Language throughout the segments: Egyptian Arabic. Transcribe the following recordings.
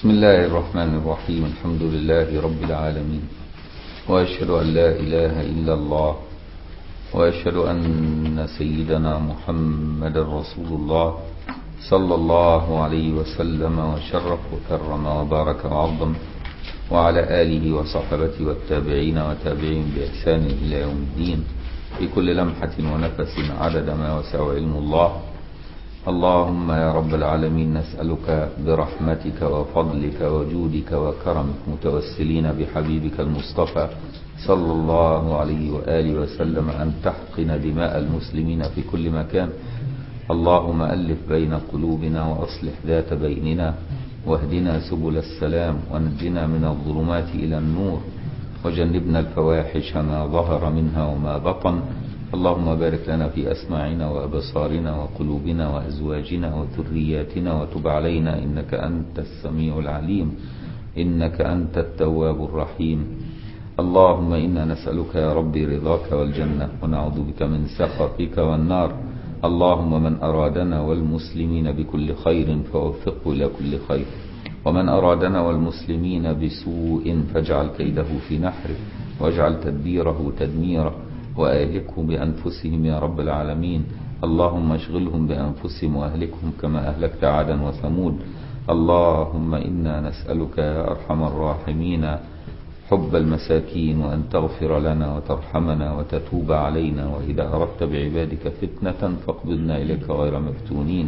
بسم الله الرحمن الرحيم الحمد لله رب العالمين وأشهد أن لا إله إلا الله وأشهد أن سيدنا محمد رسول الله صلى الله عليه وسلم وشرف وكرم وبارك وعظم وعلى آله وصحبه والتابعين وتابعين بإحسان إلى يوم الدين في كل لمحة ونفس عدد ما وسع علم الله اللهم يا رب العالمين نسألك برحمتك وفضلك وجودك وكرمك متوسلين بحبيبك المصطفى صلى الله عليه وآله وسلم أن تحقن دماء المسلمين في كل مكان اللهم ألف بين قلوبنا وأصلح ذات بيننا واهدنا سبل السلام ونجنا من الظلمات إلى النور وجنبنا الفواحش ما ظهر منها وما بطن اللهم بارك لنا في أسماعنا وأبصارنا وقلوبنا وأزواجنا وذرياتنا وتب علينا إنك أنت السميع العليم إنك أنت التواب الرحيم اللهم إنا نسألك يا ربي رضاك والجنة ونعوذ بك من سخطك والنار اللهم من أرادنا والمسلمين بكل خير فوفقه إلى كل خير ومن أرادنا والمسلمين بسوء فاجعل كيده في نحره واجعل تدبيره تدميره وأهلكه بأنفسهم يا رب العالمين اللهم اشغلهم بأنفسهم وأهلكهم كما أهلكت عادا وثمود اللهم إنا نسألك يا أرحم الراحمين حب المساكين وأن تغفر لنا وترحمنا وتتوب علينا وإذا أردت بعبادك فتنة فاقبضنا إليك غير مفتونين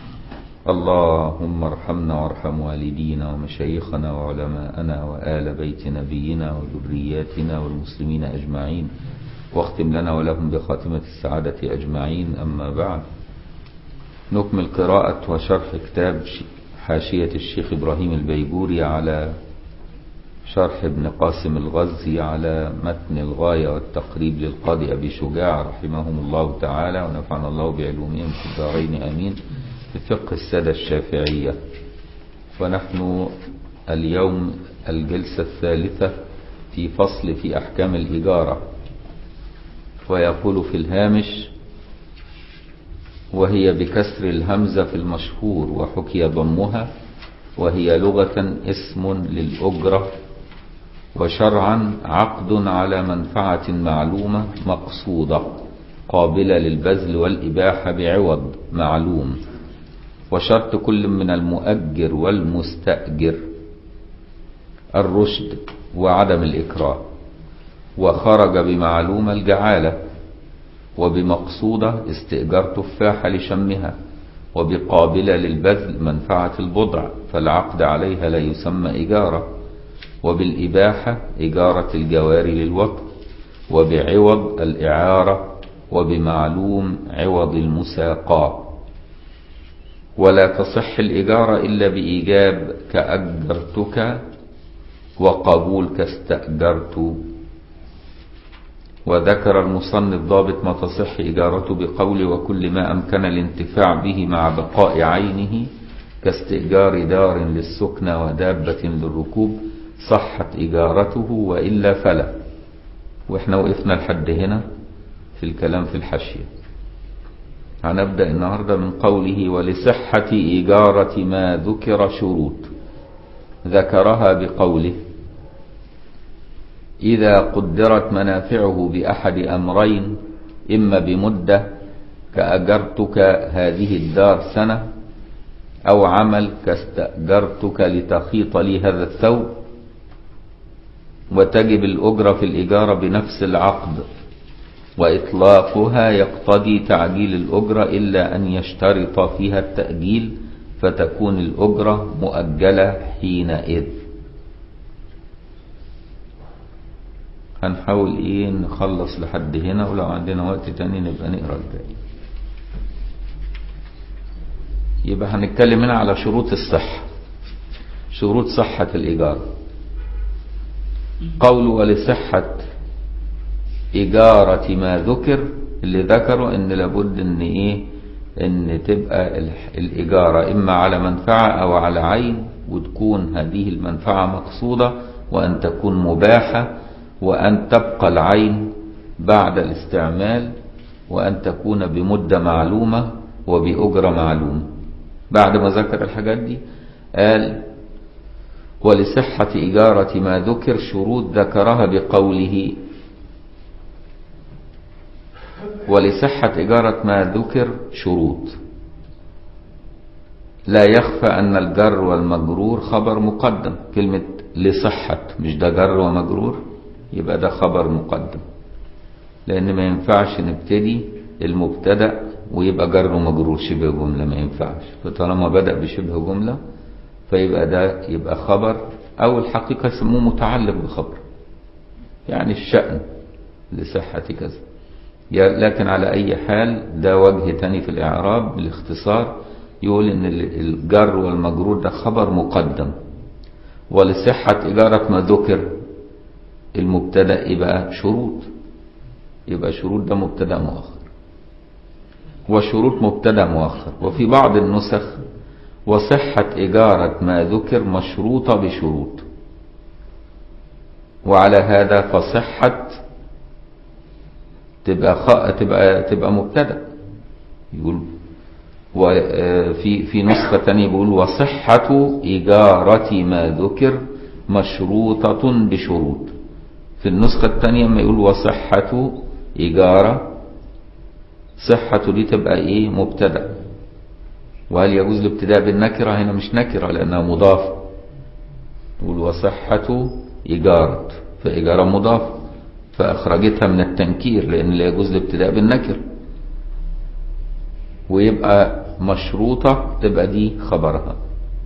اللهم ارحمنا وارحم والدينا ومشايخنا وعلماءنا وآل بيت نبينا وذرياتنا والمسلمين أجمعين واختم لنا ولهم بخاتمة السعادة أجمعين أما بعد نكمل قراءة وشرح كتاب حاشية الشيخ إبراهيم البيجوري على شرح ابن قاسم الغزي على متن الغاية والتقريب للقاضي أبي شجاع رحمهم الله تعالى ونفعنا الله بعلومهم في الدارين آمين في فقه السادة الشافعية ونحن اليوم الجلسة الثالثة في فصل في أحكام الإجارة ويقول في الهامش وهي بكسر الهمزة في المشهور وحكي ضمها وهي لغة اسم للأجرة وشرعا عقد على منفعة معلومة مقصودة قابلة للبذل والإباحة بعوض معلوم وشرط كل من المؤجر والمستأجر الرشد وعدم الإكراه وخرج بمعلومة الجعالة وبمقصودة استئجار تفاحة لشمها وبقابلة للبذل منفعة البضع فالعقد عليها لا يسمى إجارة وبالإباحة إجارة الجواري للوطن وبعوض الإعارة وبمعلوم عوض المساقاة ولا تصح الإجارة إلا بإيجاب كأجرتك وقبول كاستأجرت وذكر المصنف ضابط ما تصح إجارته بقول وكل ما أمكن الانتفاع به مع بقاء عينه كاستئجار دار للسكنى ودابة للركوب صحت إجارته وإلا فلا وإحنا وقفنا لحد هنا في الكلام في الحشية هنبدأ النهاردة من قوله ولصحة إجارة ما ذكر شروط ذكرها بقوله إذا قدرت منافعه بأحد أمرين إما بمدة كأجرتك هذه الدار سنة أو عمل كاستأجرتك لتخيط لي هذا الثوب وتجب الأجرة في الإجارة بنفس العقد وإطلاقها يقتضي تعجيل الأجرة إلا أن يشترط فيها التأجيل فتكون الأجرة مؤجلة حينئذ هنحاول ايه نخلص لحد هنا ولو عندنا وقت تاني نبقى نقرا الباقي يبقى هنتكلم هنا على شروط الصحة شروط صحة الإيجار قول ولصحة إجارة ما ذكر اللي ذكروا ان لابد ان ايه ان تبقى الإجارة اما على منفعة او على عين وتكون هذه المنفعة مقصودة وان تكون مباحة وأن تبقى العين بعد الاستعمال وأن تكون بمدة معلومة وبأجرة معلومة بعد ما ذكر الحاجات دي قال ولصحة إجارة ما ذكر شروط ذكرها بقوله ولصحة إجارة ما ذكر شروط لا يخفى أن الجر والمجرور خبر مقدم كلمة لصحة مش ده جر ومجرور يبقى ده خبر مقدم لأن ما ينفعش نبتدي المبتدأ ويبقى جر ومجرور شبه جملة ما ينفعش فطالما بدأ بشبه جملة فيبقى ده يبقى خبر أو الحقيقة يسموه متعلق بخبر يعني الشأن لصحة كذا لكن على أي حال ده وجه تاني في الإعراب بالاختصار يقول إن الجر والمجرور ده خبر مقدم ولصحة إجارة ما ذكر المبتدأ يبقى شروط يبقى شروط ده مبتدأ مؤخر وشروط مبتدأ مؤخر وفي بعض النسخ وصحة إجارة ما ذكر مشروطة بشروط وعلى هذا فصحة تبقى خ... تبقى تبقى مبتدأ يقول وفي في نسخة تانية بيقول وصحة إجارة ما ذكر مشروطة بشروط في النسخة التانية ما يقول وصحة إجارة صحة دي تبقى إيه مبتدأ وهل يجوز الابتداء بالنكرة هنا مش نكرة لأنها مضافة يقول وصحة إجارة فإجارة مضافة فأخرجتها من التنكير لأن لا يجوز الابتداء بالنكر ويبقى مشروطة تبقى دي خبرها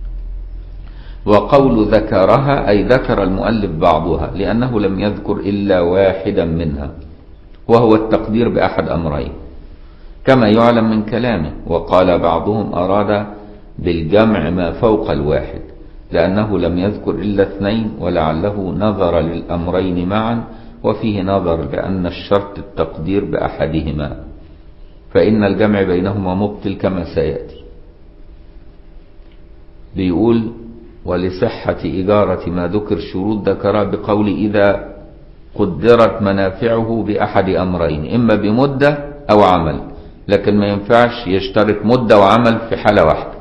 وقول ذكرها أي ذكر المؤلف بعضها لأنه لم يذكر إلا واحدا منها وهو التقدير بأحد أمرين كما يعلم من كلامه وقال بعضهم أراد بالجمع ما فوق الواحد لأنه لم يذكر إلا اثنين ولعله نظر للأمرين معا وفيه نظر لأن الشرط التقدير بأحدهما فإن الجمع بينهما مبطل كما سيأتي بيقول ولصحة إجارة ما ذكر شروط ذكرها بقول إذا قدرت منافعه بأحد أمرين إما بمدة أو عمل لكن ما ينفعش يشترط مدة وعمل في حالة واحدة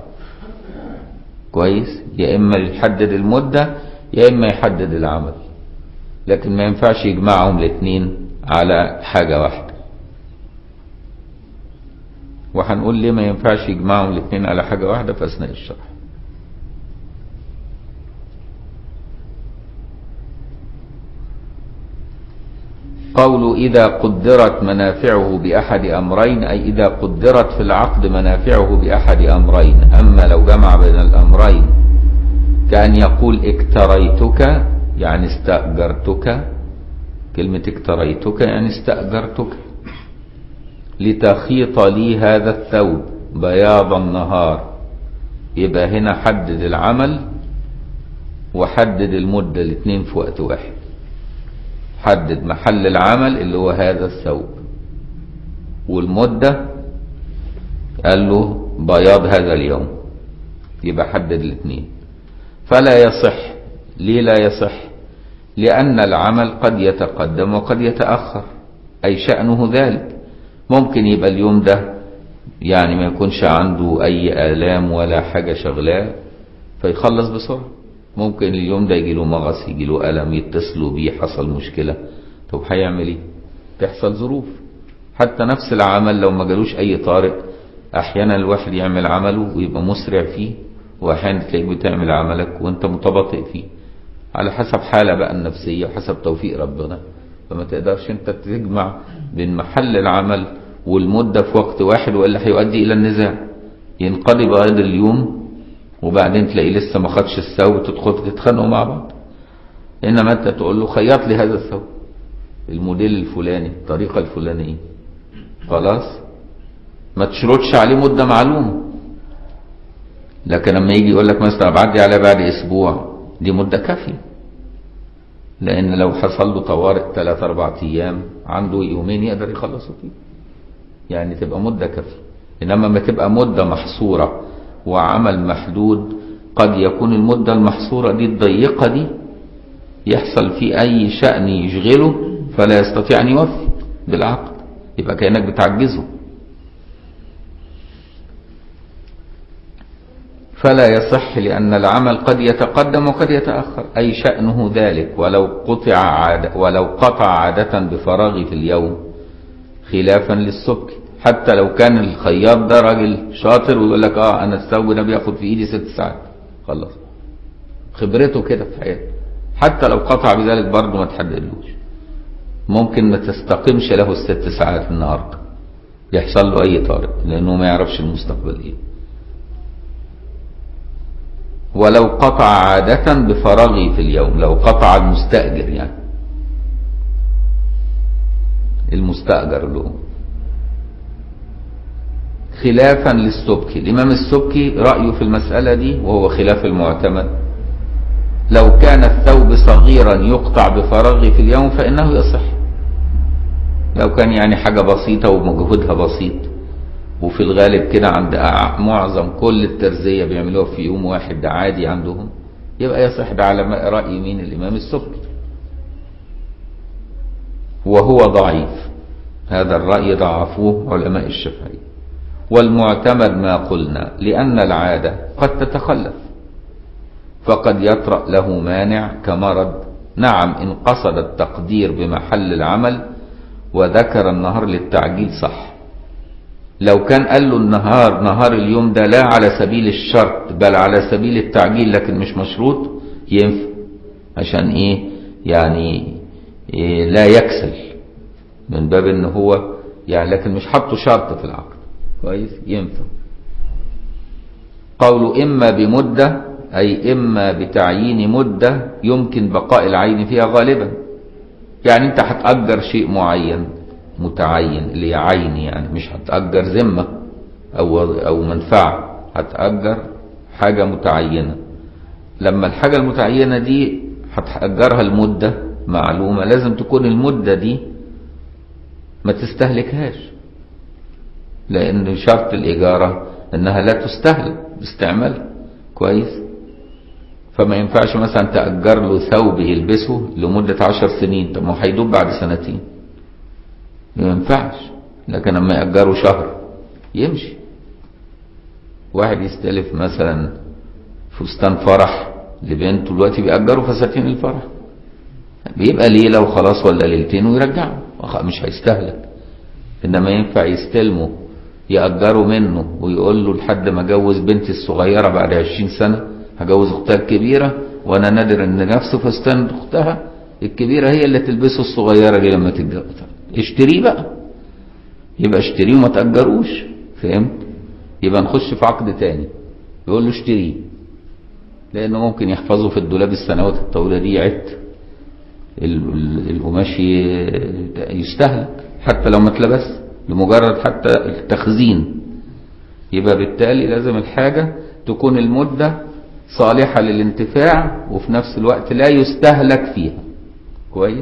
كويس يا إما يحدد المدة يا إما يحدد العمل لكن ما ينفعش يجمعهم الاثنين على حاجة واحدة وهنقول ليه ما ينفعش يجمعهم الاثنين على حاجة واحدة في أثناء الشرح قول إذا قدرت منافعه بأحد أمرين أي إذا قدرت في العقد منافعه بأحد أمرين أما لو جمع بين الأمرين كأن يقول اكتريتك يعني استأجرتك كلمة اكتريتك يعني استأجرتك لتخيط لي هذا الثوب بياض النهار يبقى هنا حدد العمل وحدد المدة الاثنين في وقت واحد حدد محل العمل اللي هو هذا الثوب والمدة قال له بياض هذا اليوم يبقى حدد الاثنين فلا يصح ليه لا يصح لأن العمل قد يتقدم وقد يتأخر أي شأنه ذلك ممكن يبقى اليوم ده يعني ما يكونش عنده أي آلام ولا حاجة شغلاه فيخلص بسرعة ممكن اليوم ده يجي له مغص يجي له ألم يتصلوا بيه حصل مشكلة طب هيعمل ايه تحصل ظروف حتى نفس العمل لو ما جالوش أي طارئ أحيانا الواحد يعمل عمله ويبقى مسرع فيه وأحيانا تلاقيك بتعمل عملك وأنت متباطئ فيه على حسب حالة بقى النفسية وحسب توفيق ربنا فما تقدرش انت تجمع بين محل العمل والمدة في وقت واحد وإلا هيؤدي إلى النزاع ينقضي بغير اليوم وبعدين تلاقيه لسه ما خدش الثوب تدخل تتخانقوا مع بعض انما انت تقول له خيط لي هذا الثوب الموديل الفلاني الطريقة الفلانية خلاص ما تشرطش عليه مدة معلومة لكن لما يجي يقول لك مثلا بعدي على بعد اسبوع دي مدة كافية لان لو حصل له طوارئ 3 4 ايام عنده يومين يقدر يخلصوا فيه يعني تبقى مدة كافية انما ما تبقى مدة محصورة وعمل محدود قد يكون المدة المحصورة دي الضيقة دي يحصل فيه أي شأن يشغله فلا يستطيع أن يوفي بالعقد يبقى كأنك بتعجزه فلا يصح لأن العمل قد يتقدم وقد يتأخر أي شأنه ذلك ولو قطع عادة ولو قطع عادة بفراغ في اليوم خلافا للسبك حتى لو كان الخياط ده راجل شاطر ويقول لك اه انا الثوب ده بياخد في ايدي ست ساعات خلاص خبرته كده في حياته حتى لو قطع بذلك برضه ما تحددلوش ممكن ما تستقمش له الست ساعات النهارده يحصل له اي طارئ لانه ما يعرفش المستقبل ايه ولو قطع عادة بفراغه في اليوم لو قطع المستأجر يعني المستأجر له خلافا للسبكي الإمام السبكي رأيه في المسألة دي وهو خلاف المعتمد لو كان الثوب صغيرا يقطع بفراغه في اليوم فإنه يصح لو كان يعني حاجة بسيطة ومجهودها بسيط وفي الغالب كده عند معظم كل الترزية بيعملوها في يوم واحد ده عادي عندهم يبقى يصح ده على رأي مين الإمام السبكي وهو ضعيف هذا الرأي ضعفوه علماء الشافعية والمعتمد ما قلنا لأن العادة قد تتخلف فقد يطرأ له مانع كمرض نعم إن قصد التقدير بمحل العمل وذكر النهار للتعجيل صح لو كان قال له النهار نهار اليوم ده لا على سبيل الشرط بل على سبيل التعجيل لكن مش مشروط ينفع عشان ايه يعني إيه لا يكسل من باب ان هو يعني لكن مش حاطه شرط في العقد كويس ينفع قول إما بمدة أي إما بتعيين مدة يمكن بقاء العين فيها غالبا يعني أنت هتأجر شيء معين متعين اللي هي عين يعني مش هتأجر ذمة أو أو منفعة هتأجر حاجة متعينة لما الحاجة المتعينة دي هتأجرها المدة معلومة لازم تكون المدة دي ما تستهلكهاش لأن شرط الإجارة إنها لا تستهلك باستعمالها كويس فما ينفعش مثلا تأجر له ثوب يلبسه لمدة عشر سنين طب ما هو هيدوب بعد سنتين ما ينفعش لكن لما يأجره شهر يمشي واحد يستلف مثلا فستان فرح لبنته دلوقتي بيأجروا فساتين الفرح بيبقى ليلة وخلاص ولا ليلتين ويرجعه مش هيستهلك إنما ينفع يستلمه يأجروا منه ويقول له لحد ما اجوز بنتي الصغيرة بعد عشرين سنة هجوز اختها الكبيرة وانا نادر ان نفس فستان اختها الكبيرة هي اللي تلبسه الصغيرة دي لما تتجوز اشتريه بقى يبقى اشتريه وما تأجروش فهمت يبقى نخش في عقد تاني يقول له اشتريه لانه ممكن يحفظه في الدولاب السنوات الطويلة دي يعد القماش يستهلك حتى لو ما اتلبس لمجرد حتى التخزين يبقى بالتالي لازم الحاجة تكون المدة صالحة للانتفاع وفي نفس الوقت لا يستهلك فيها كويس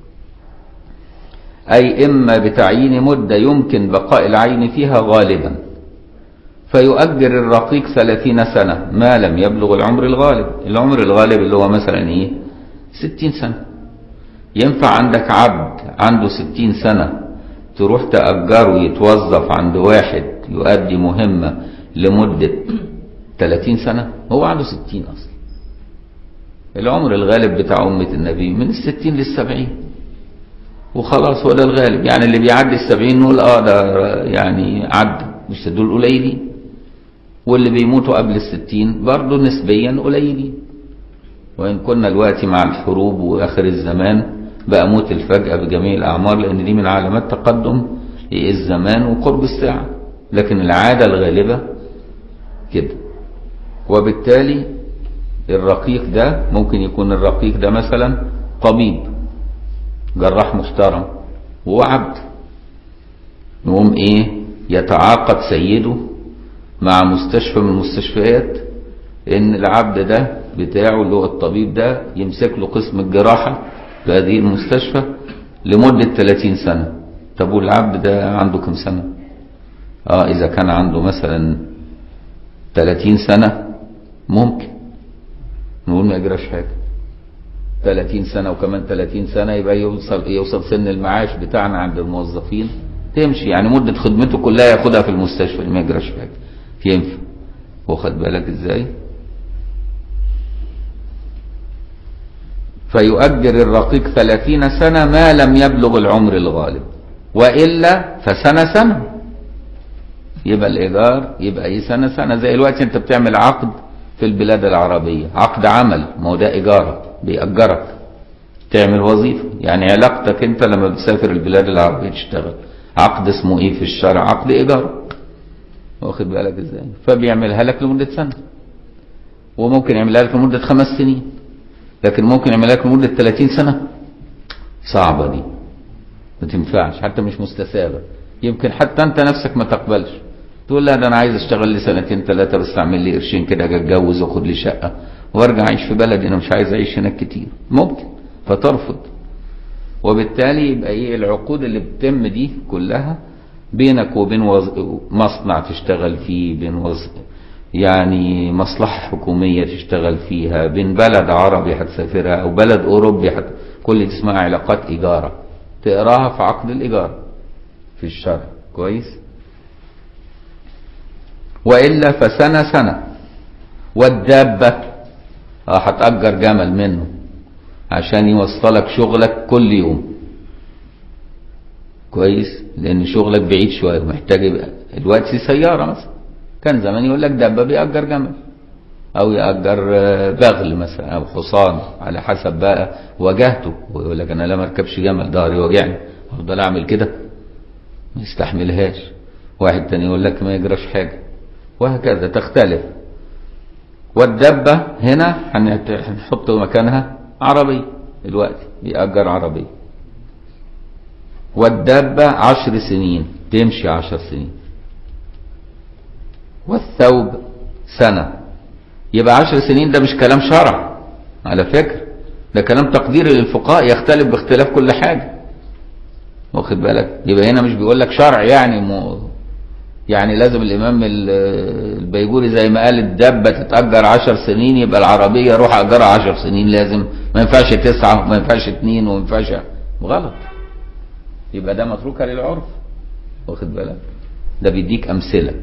أي إما بتعيين مدة يمكن بقاء العين فيها غالبا فيؤجر الرقيق ثلاثين سنة ما لم يبلغ العمر الغالب العمر الغالب اللي هو مثلا إيه ستين سنة ينفع عندك عبد عنده ستين سنة تروح تأجره يتوظف عند واحد يؤدي مهمة لمدة 30 سنة هو عنده 60 أصلا العمر الغالب بتاع أمة النبي من الستين للسبعين وخلاص هو ده الغالب يعني اللي بيعدي السبعين نقول اه ده يعني عدى مش دول قليلين واللي بيموتوا قبل الستين برضه نسبيا قليلين وإن كنا دلوقتي مع الحروب وآخر الزمان بقى موت الفجأة بجميع الأعمار لأن دي من علامات تقدم الزمان وقرب الساعة لكن العادة الغالبة كده وبالتالي الرقيق ده ممكن يكون الرقيق ده مثلا طبيب جراح محترم وهو عبد يقوم ايه يتعاقد سيده مع مستشفى من المستشفيات ان العبد ده بتاعه اللي هو الطبيب ده يمسك له قسم الجراحة في هذه المستشفى لمدة 30 سنة طب والعبد ده عنده كم سنة اه اذا كان عنده مثلا 30 سنة ممكن نقول ما يجراش حاجة 30 سنة وكمان 30 سنة يبقى يوصل يوصل سن المعاش بتاعنا عند الموظفين تمشي يعني مدة خدمته كلها ياخدها في المستشفى ما يجراش حاجة ينفع واخد بالك ازاي فيؤجر الرقيق ثلاثين سنة ما لم يبلغ العمر الغالب وإلا فسنة سنة يبقى الإيجار يبقى أي سنة سنة زي الوقت أنت بتعمل عقد في البلاد العربية عقد عمل ما هو ده إيجارك بيأجرك تعمل وظيفة يعني علاقتك أنت لما بتسافر البلاد العربية تشتغل عقد اسمه إيه في الشرع عقد إيجار واخد بالك إزاي فبيعملها لك لمدة سنة وممكن يعملها لك لمدة خمس سنين لكن ممكن يعملها لك لمدة 30 سنة صعبة دي ما تنفعش حتى مش مستساغة يمكن حتى انت نفسك ما تقبلش تقول لا ده انا عايز اشتغل لي سنتين ثلاثة بس اعمل لي قرشين كده اجي اتجوز واخد لي شقة وارجع اعيش في بلدي انا مش عايز اعيش هناك كتير ممكن فترفض وبالتالي يبقى ايه العقود اللي بتتم دي كلها بينك وبين وز... مصنع تشتغل فيه بين وز... يعني مصلحة حكومية تشتغل فيها بين بلد عربي هتسافرها او بلد اوروبي حت... كل دي اسمها علاقات ايجارة تقراها في عقد الايجار في الشرع كويس وإلا فسنة سنة والدابة اه هتأجر جمل منه عشان يوصلك شغلك كل يوم كويس لان شغلك بعيد شوية ومحتاج يبقى دلوقتي سيارة مثلا كان زمان يقول لك دابة بيأجر جمل او يأجر بغل مثلا او حصان على حسب بقى وجهته ويقول لك انا لا مركبش جمل ظهري وجعني افضل اعمل كده ما يستحملهاش واحد تاني يقول لك ما يجراش حاجة وهكذا تختلف والدبة هنا هنحط مكانها عربي دلوقتي بيأجر عربي والدابة عشر سنين تمشي عشر سنين والثوب سنة يبقى عشر سنين ده مش كلام شرع على فكرة ده كلام تقديري للفقهاء يختلف باختلاف كل حاجة واخد بالك يبقى هنا مش بيقول لك شرع يعني مو يعني لازم الامام البيجوري زي ما قال الدبه تتاجر عشر سنين يبقى العربيه روح اجرها عشر سنين لازم ما ينفعش تسعه وما ينفعش اتنين وما ينفعش غلط يبقى ده متروكه للعرف واخد بالك ده بيديك امثله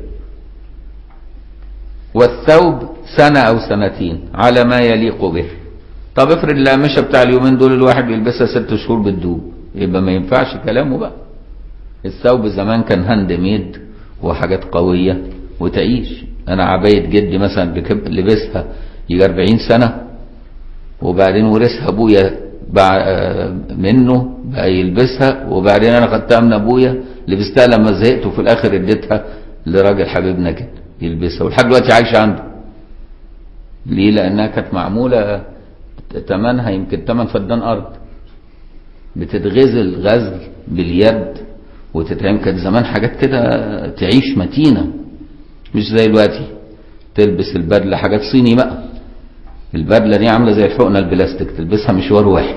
والثوب سنه او سنتين على ما يليق به طب افرض القماشه بتاع اليومين دول الواحد بيلبسها ست شهور بتدوب يبقى ما ينفعش كلامه بقى الثوب زمان كان هاند ميد وحاجات قوية وتعيش انا عباية جدي مثلا لبسها يجي 40 سنة وبعدين ورثها ابويا منه بقى يلبسها وبعدين انا خدتها من ابويا لبستها لما زهقت وفي الاخر اديتها لراجل حبيبنا كده يلبسها ولحد دلوقتي عايشة عنده ليه لانها كانت معمولة تمنها يمكن تمن فدان ارض بتتغزل غزل باليد وتتعمل كانت زمان حاجات كده تعيش متينة مش زي دلوقتي تلبس البدلة حاجات صيني بقى البدلة دي عاملة زي الحقنة البلاستيك تلبسها مشوار واحد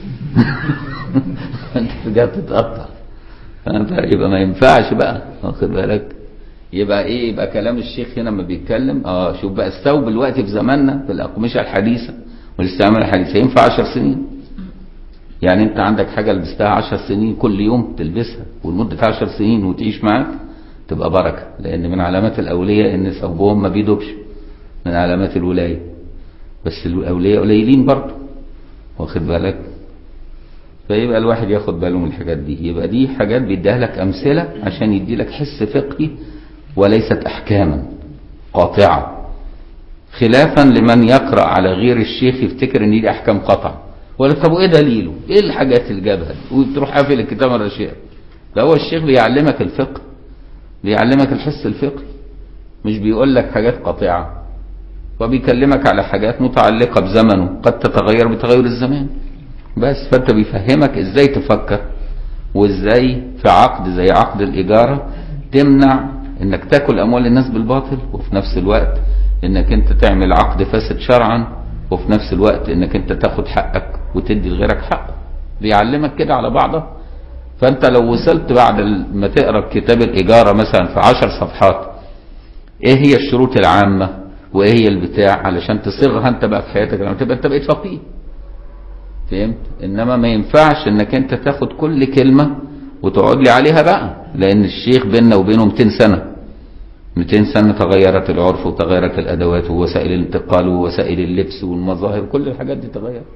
انت رجعت تتقطع فانت يبقى ما ينفعش بقى واخد بالك يبقى ايه يبقى كلام الشيخ هنا لما بيتكلم اه شوف بقى الثوب دلوقتي في زماننا في الاقمشه الحديثه والاستعمال الحديث ينفع 10 سنين يعني انت عندك حاجة لبستها عشر سنين كل يوم تلبسها ولمدة عشر سنين وتعيش معاك تبقى بركة لان من علامات الاولياء ان ثوبهم ما بيدوبش من علامات الولاية بس الاولياء قليلين برضه واخد بالك فيبقى الواحد ياخد باله من الحاجات دي يبقى دي حاجات بيديها لك امثلة عشان يدي لك حس فقهي وليست احكاما قاطعة خلافا لمن يقرأ على غير الشيخ يفتكر ان دي احكام قطع ولا طب وايه دليله ايه الحاجات اللي جابها دي وتروح قافل الكتاب الرشيد ده هو الشيخ بيعلمك الفقه بيعلمك الحس الفقهي مش بيقول لك حاجات قاطعه وبيكلمك على حاجات متعلقه بزمنه قد تتغير بتغير الزمان بس فانت بيفهمك ازاي تفكر وازاي في عقد زي عقد الاجاره تمنع انك تاكل اموال الناس بالباطل وفي نفس الوقت انك انت تعمل عقد فاسد شرعا وفي نفس الوقت انك انت تاخد حقك وتدي لغيرك حقه بيعلمك كده على بعضه فانت لو وصلت بعد ما تقرا كتاب الاجاره مثلا في عشر صفحات ايه هي الشروط العامه وايه هي البتاع علشان تصيغها انت بقى في حياتك لما تبقى انت بقيت فقيه فهمت انما ما ينفعش انك انت تاخد كل كلمه وتقعد لي عليها بقى لان الشيخ بيننا وبينه 200 سنه 200 سنة تغيرت العرف وتغيرت الأدوات ووسائل الانتقال ووسائل اللبس والمظاهر كل الحاجات دي تغيرت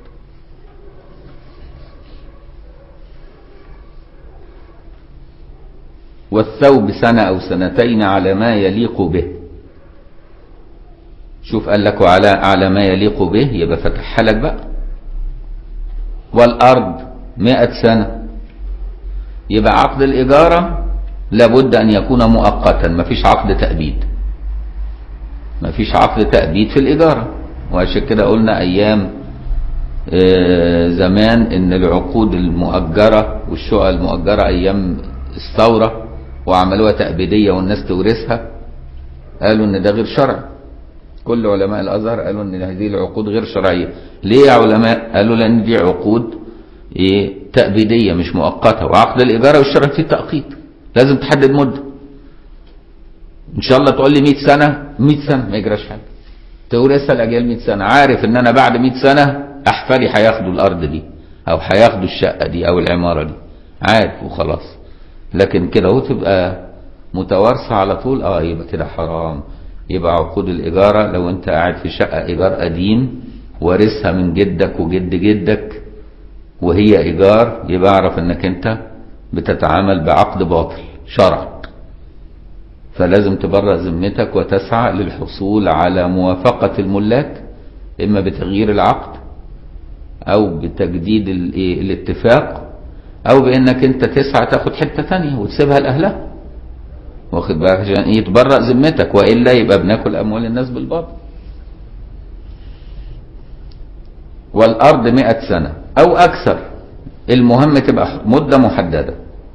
والثوب سنة أو سنتين على ما يليق به شوف قال لك على على ما يليق به يبقى فتحها لك بقى والأرض مئة سنة يبقى عقد الإجارة لابد أن يكون مؤقتا مفيش عقد تأبيد مفيش عقد تأبيد في الإجارة وعشان كده قلنا أيام زمان إن العقود المؤجرة والشقق المؤجرة أيام الثورة وعملوها تأبيدية والناس تورثها قالوا إن ده غير شرعي كل علماء الأزهر قالوا إن هذه العقود غير شرعية ليه يا علماء قالوا لأن دي عقود إيه تأبيدية مش مؤقتة وعقد الإيجار والشراء فيه تأقيت لازم تحدد مدة إن شاء الله تقول لي 100 سنة 100 سنة ما يجراش حاجة تورثها الأجيال 100 سنة عارف إن أنا بعد 100 سنة أحفادي هياخدوا الأرض دي أو هياخدوا الشقة دي أو العمارة دي عارف وخلاص لكن كده هو تبقى متوارثة على طول اه يبقى كده حرام يبقى عقود الإيجارة لو أنت قاعد في شقة إيجار قديم وارثها من جدك وجد جدك وهي إيجار يبقى اعرف إنك أنت بتتعامل بعقد باطل شرعا فلازم تبرأ ذمتك وتسعى للحصول على موافقة الملاك إما بتغيير العقد أو بتجديد الاتفاق أو بإنك أنت تسعى تاخد حتة تانية وتسيبها لأهلها واخد بالك عشان ايه تبرأ ذمتك والا يبقى بناكل اموال الناس بالباطل والارض مئة سنة او اكثر المهم تبقى مدة محددة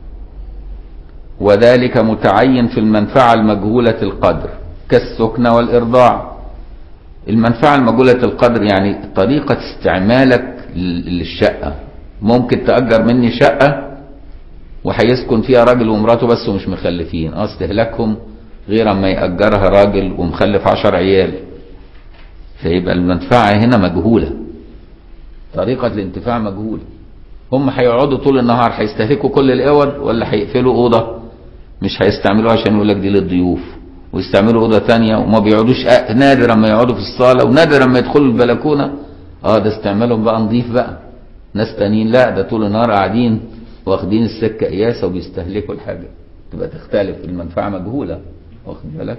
وذلك متعين في المنفعة المجهولة القدر كالسكنة والارضاع المنفعة المجهولة القدر يعني طريقة استعمالك للشقة ممكن تأجر مني شقة وهيسكن فيها راجل ومراته بس ومش مخلفين اه استهلاكهم غير اما يأجرها راجل ومخلف عشر عيال فيبقى المنفعة هنا مجهولة طريقة الانتفاع مجهولة هم هيقعدوا طول النهار هيستهلكوا كل الاوض ولا هيقفلوا اوضة مش هيستعملوها عشان يقول لك دي للضيوف ويستعملوا اوضة تانية وما بيقعدوش نادرا ما يقعدوا في الصالة ونادرا ما يدخلوا البلكونة اه ده استعمالهم بقى نظيف بقى ناس تانيين لا ده طول النهار قاعدين واخدين السكة قياسة وبيستهلكوا الحاجة تبقى تختلف المنفعة مجهولة واخد بالك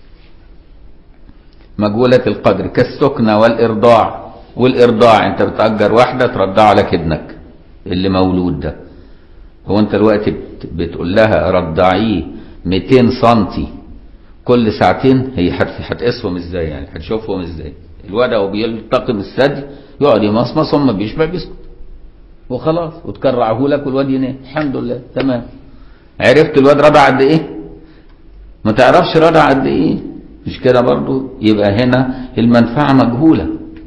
مجهولة القدر كالسكنة والإرضاع والإرضاع أنت بتأجر واحدة ترضع لك ابنك اللي مولود ده هو أنت دلوقتي بتقول لها رضعيه 200 سنتي كل ساعتين هي هتقيسهم ازاي يعني هتشوفهم ازاي الواد وهو بيلتقم الثدي يقعد يمصمص هم بيشبع بيسكت وخلاص وتكرعه لك والواد ينام الحمد لله تمام عرفت الواد رضع قد ايه ما تعرفش رضع قد ايه مش كده برضو يبقى هنا المنفعة مجهولة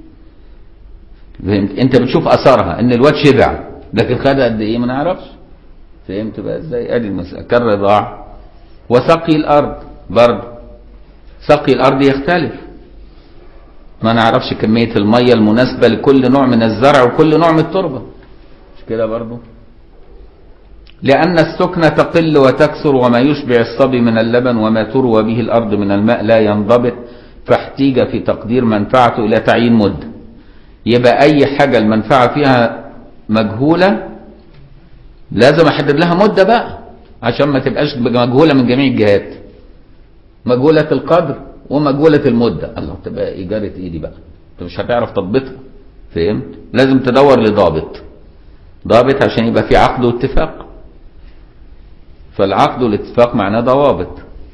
فهمت انت بتشوف اثرها ان الواد شبع لكن خد قد ايه ما نعرفش فهمت بقى ازاي ادي المسألة كالرضاع وسقي الارض برضو سقي الارض يختلف ما نعرفش كمية المية المناسبة لكل نوع من الزرع وكل نوع من التربة كده برضو لأن السكنة تقل وتكثر وما يشبع الصبي من اللبن وما تروى به الأرض من الماء لا ينضبط فاحتيج في تقدير منفعته إلى تعيين مدة يبقى أي حاجة المنفعة فيها مجهولة لازم أحدد لها مدة بقى عشان ما تبقاش مجهولة من جميع الجهات مجهولة القدر ومجهولة المدة الله تبقى إيجارة إيدي بقى أنت مش هتعرف تضبطها فهمت لازم تدور لضابط ضابط عشان يبقى في عقد واتفاق فالعقد والاتفاق معناه ضوابط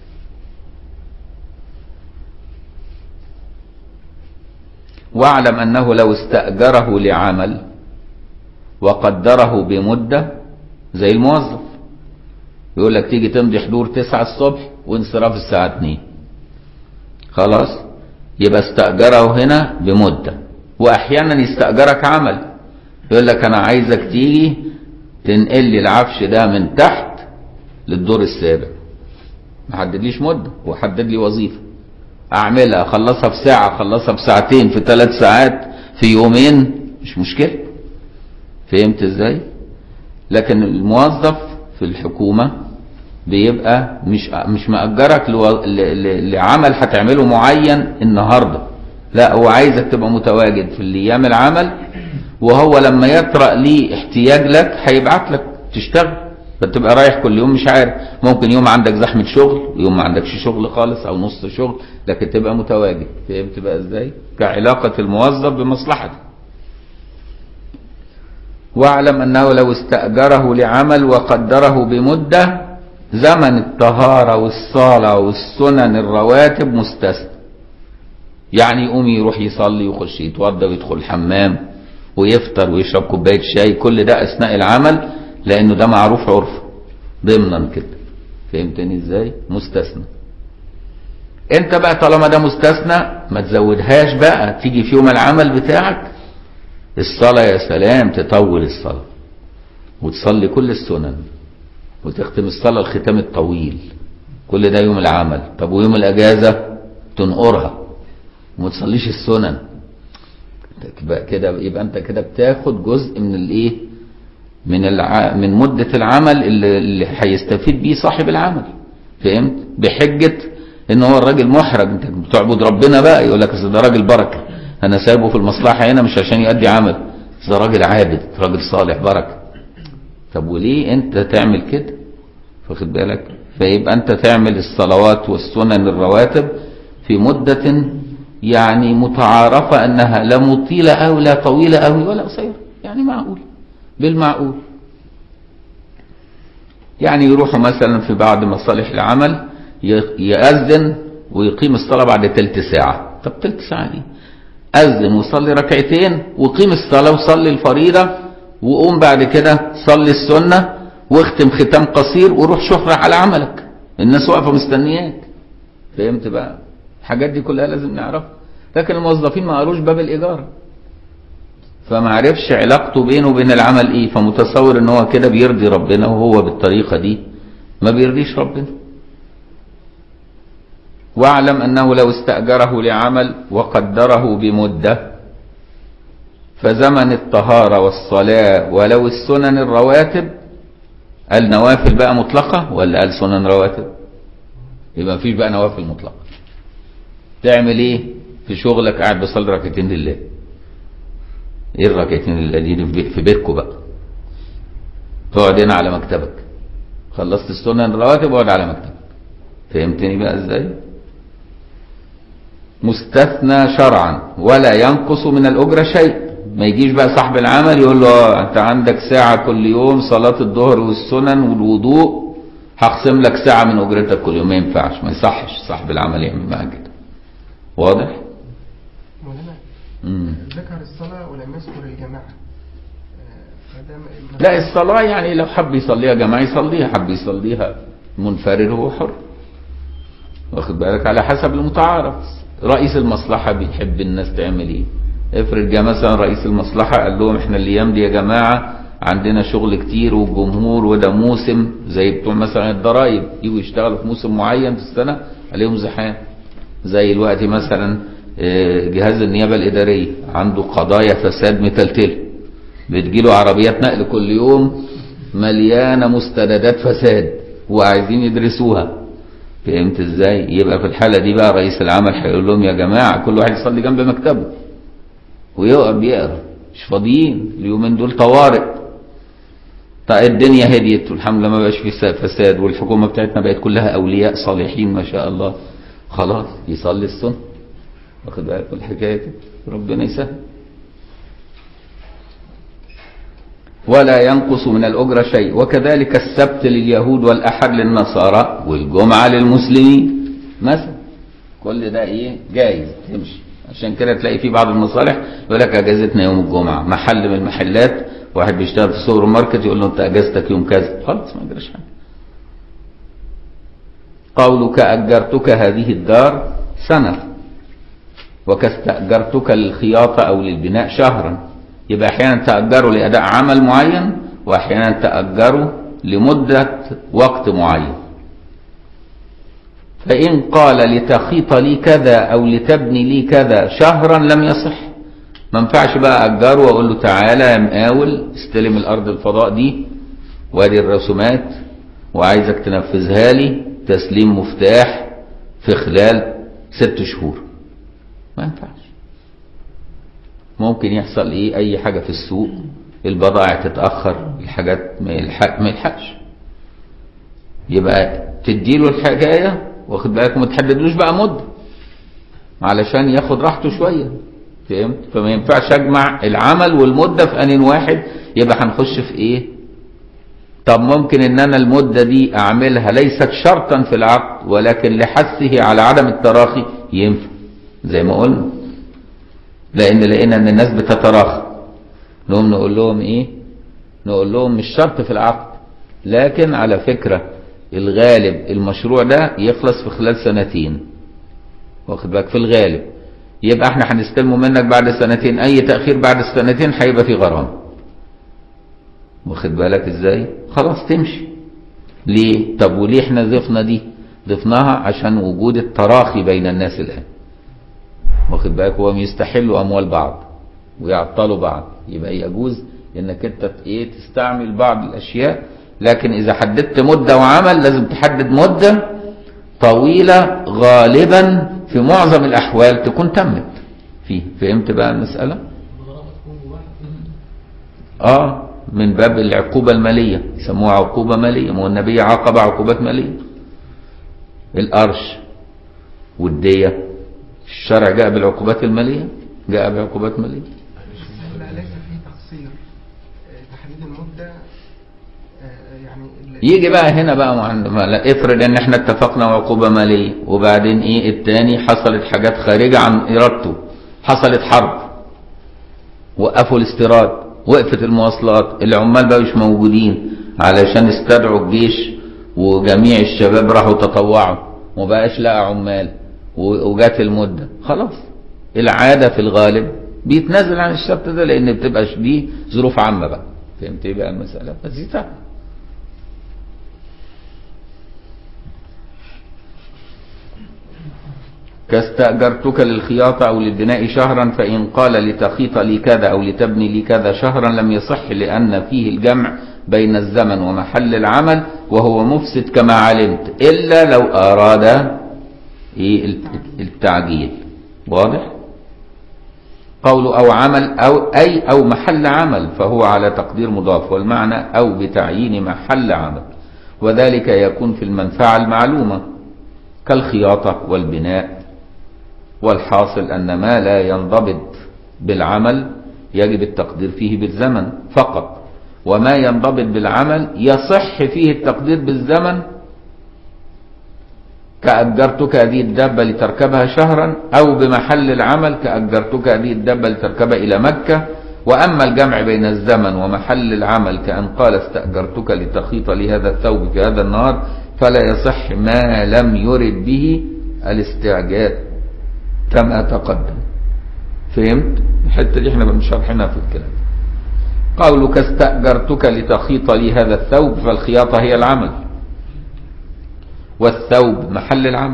واعلم أنه لو استأجره لعمل وقدره بمدة زي الموظف يقول لك تيجي تمضي حضور تسعة الصبح وانصراف الساعة اتنين خلاص يبقى استأجره هنا بمدة وأحيانا يستأجرك عمل يقول لك أنا عايزك تيجي تنقل لي العفش ده من تحت للدور السابع ما حددليش مدة وحدد لي وظيفة أعملها أخلصها في ساعة أخلصها في ساعتين في ثلاث ساعات في يومين مش مشكلة فهمت ازاي لكن الموظف في الحكومة بيبقى مش مش مأجرك لو- ل- ل- لعمل هتعمله معين النهارده لا هو عايزك تبقى متواجد في الايام العمل وهو لما يطرأ ليه احتياج لك هيبعت لك تشتغل فتبقى رايح كل يوم مش عارف ممكن يوم عندك زحمة شغل ويوم ما عندكش شغل خالص او نص شغل لكن تبقى متواجد فهمت بقى ازاي كعلاقة الموظف بمصلحته واعلم انه لو استأجره لعمل وقدره بمدة زمن الطهارة والصلاة والسنن الرواتب مستثنى يعني يقوم يروح يصلي ويخش يتوضى ويدخل الحمام ويفطر ويشرب كوباية شاي كل ده أثناء العمل لأنه ده معروف عرفا ضمنا كده فهمتني ازاي مستثنى انت بقى طالما ده مستثنى ما تزودهاش بقى تيجي في يوم العمل بتاعك الصلاة يا سلام تطول الصلاة وتصلي كل السنن وتختم الصلاة الختام الطويل كل ده يوم العمل طب ويوم الأجازة تنقرها وما تصليش السنن تبقى كده يبقى انت كده بتاخد جزء من الايه من الع... من مدة العمل اللي, اللي هيستفيد بيه صاحب العمل فهمت بحجة ان هو الراجل محرج انت بتعبد ربنا بقى يقول لك أصل ده راجل بركة انا سايبه في المصلحة هنا مش عشان يؤدي عمل ده راجل عابد راجل صالح بركة طب وليه انت تعمل كده واخد بالك فيبقى انت تعمل الصلوات والسنن الرواتب في مدة يعني متعارفة انها لا مطيلة او لا طويلة او ولا قصيرة يعني معقول بالمعقول يعني يروحوا مثلا في بعض مصالح العمل يأذن ويقيم الصلاة بعد تلت ساعة طب تلت ساعة ايه أذن وصلي ركعتين وقيم الصلاة وصلي الفريضة وقوم بعد كده صلي السنة واختم ختام قصير وروح شهرة على عملك الناس واقفة مستنياك فهمت بقى الحاجات دي كلها لازم نعرفها لكن الموظفين ما قروش باب الإيجار فما عرفش علاقته بينه وبين العمل ايه فمتصور ان هو كده بيرضي ربنا وهو بالطريقة دي ما بيرضيش ربنا واعلم انه لو استأجره لعمل وقدره بمدة فزمن الطهارة والصلاة ولو السنن الرواتب قال نوافل بقى مطلقة ولا قال سنن رواتب يبقى مفيش بقى نوافل مطلقة تعمل ايه في شغلك قاعد بصلي ركعتين لله ايه الركعتين لله دي في بيتكم بقى تقعد هنا على مكتبك خلصت السنن الرواتب واقعد على مكتبك فهمتني بقى ازاي مستثنى شرعا ولا ينقص من الأجرة شيء ما يجيش بقى صاحب العمل يقول له انت عندك ساعة كل يوم صلاة الظهر والسنن والوضوء هقسم لك ساعة من أجرتك كل يوم ما ينفعش ما يصحش صاحب العمل يعمل معاه كده واضح؟ مولانا مم. ذكر الصلاة ولم يذكر الجماعة آه، فده م- لا الصلاة يعني لو حب يصليها جماعة يصليها حب يصليها منفرد هو حر واخد بالك على حسب المتعارف رئيس المصلحة بيحب الناس تعمل ايه افرض جه مثلا رئيس المصلحة قال لهم احنا الايام دي يا جماعة عندنا شغل كتير والجمهور وده موسم زي بتوع مثلا الضرايب يجوا يشتغلوا في موسم معين في السنة عليهم زحام زي الوقت مثلا آه، جهاز النيابة الإدارية عنده قضايا فساد متلتلة بتجيله عربيات نقل كل يوم مليانة مستندات فساد وعايزين يدرسوها فهمت ازاي يبقى في الحالة دي بقى رئيس العمل هيقول لهم يا جماعة كل واحد يصلي جنب مكتبه ويقف يقرا مش فاضيين اليومين دول طوارئ طيب الدنيا هديت والحمد لله ما بقاش في فساد والحكومة بتاعتنا بقت كلها أولياء صالحين ما شاء الله خلاص يصلي السنة واخد بالك من الحكاية كده ربنا يسهل ولا ينقص من الأجرة شيء وكذلك السبت لليهود والأحد للنصارى والجمعة للمسلمين مثلا كل ده ايه جايز تمشي عشان كده تلاقي في بعض المصالح يقول لك اجازتنا يوم الجمعة محل من المحلات واحد بيشتغل في السوبر ماركت يقول له انت اجازتك يوم كذا خلاص ما يجراش حاجة قولك أجرتك هذه الدار سنة وكاستأجرتك للخياطة أو للبناء شهرا يبقى أحيانا تأجره لأداء عمل معين وأحيانا تأجره لمدة وقت معين فإن قال لتخيط لي كذا أو لتبني لي كذا شهرا لم يصح ما ينفعش بقى أجره وأقول له تعالى يا مقاول استلم الأرض الفضاء دي وادي الرسومات وعايزك تنفذها لي تسليم مفتاح في خلال ست شهور ما ينفعش ممكن يحصل ايه اي حاجة في السوق البضائع تتأخر الحاجات ما يلحق ما يلحقش يبقى تديله الحكاية واخد بالك وما تحددلوش بقى مدة علشان ياخد راحته شوية فهمت فما ينفعش اجمع العمل والمدة في ان واحد يبقى هنخش في ايه طب ممكن ان انا المدة دي اعملها ليست شرطا في العقد ولكن لحثه على عدم التراخي ينفع زي ما قلنا لان لقينا ان الناس بتتراخى نقوم نقول لهم ايه نقول لهم مش شرط في العقد لكن على فكرة الغالب المشروع ده يخلص في خلال سنتين واخد بالك في الغالب يبقى احنا هنستلمه منك بعد سنتين اي تأخير بعد السنتين هيبقى في غرام واخد بالك ازاي خلاص تمشي ليه طب وليه احنا ضفنا دي ضفناها عشان وجود التراخي بين الناس الان واخد بالك هو يستحلوا اموال بعض ويعطلوا بعض يبقى يجوز انك انت ايه تستعمل بعض الاشياء لكن اذا حددت مدة وعمل لازم تحدد مدة طويلة غالبا في معظم الاحوال تكون تمت فيه فهمت بقى المسألة اه من باب العقوبة المالية يسموها عقوبة مالية ما هو النبي عاقب عقوبات مالية القرش والدية الشرع جاء بالعقوبات المالية جاء بعقوبات مالية لا ليس فيه تقصير آه، تحديد المدة آه، يعني ال- يجي بقى هنا بقى مع- ما لا افرض ان احنا اتفقنا عقوبة مالية وبعدين ايه التاني حصلت حاجات خارجة عن ارادته حصلت حرب وقفوا الاستيراد وقفت المواصلات العمال بقى مش موجودين علشان استدعوا الجيش وجميع الشباب راحوا تطوعوا ومبقاش لقى عمال و- وجات المدة خلاص العادة في الغالب بيتنازل عن الشرط ده لان بتبقى دي ظروف عامة بقى فهمت ايه بقى المسألة بس دي سهلة كاستأجرتك للخياطة أو للبناء شهرا فإن قال لتخيط لي كذا أو لتبني لي كذا شهرا لم يصح لأن فيه الجمع بين الزمن ومحل العمل وهو مفسد كما علمت إلا لو أراد إيه التعجيل واضح قول أو عمل أو أي أو محل عمل فهو على تقدير مضاف والمعنى أو بتعيين محل عمل وذلك يكون في المنفعة المعلومة كالخياطة والبناء والحاصل أن ما لا ينضبط بالعمل يجب التقدير فيه بالزمن فقط وما ينضبط بالعمل يصح فيه التقدير بالزمن كأجرتك هذه الدابة لتركبها شهرا أو بمحل العمل كأجرتك هذه الدابة لتركبها إلى مكة وأما الجمع بين الزمن ومحل العمل كأن قال استأجرتك لتخيط لي هذا الثوب في هذا النهار فلا يصح ما لم يرد به الاستعجال كما تقدم فهمت الحتة دي احنا بنشرحنا في الكلام قولك استأجرتك لتخيط لي هذا الثوب فالخياطة هي العمل والثوب محل العمل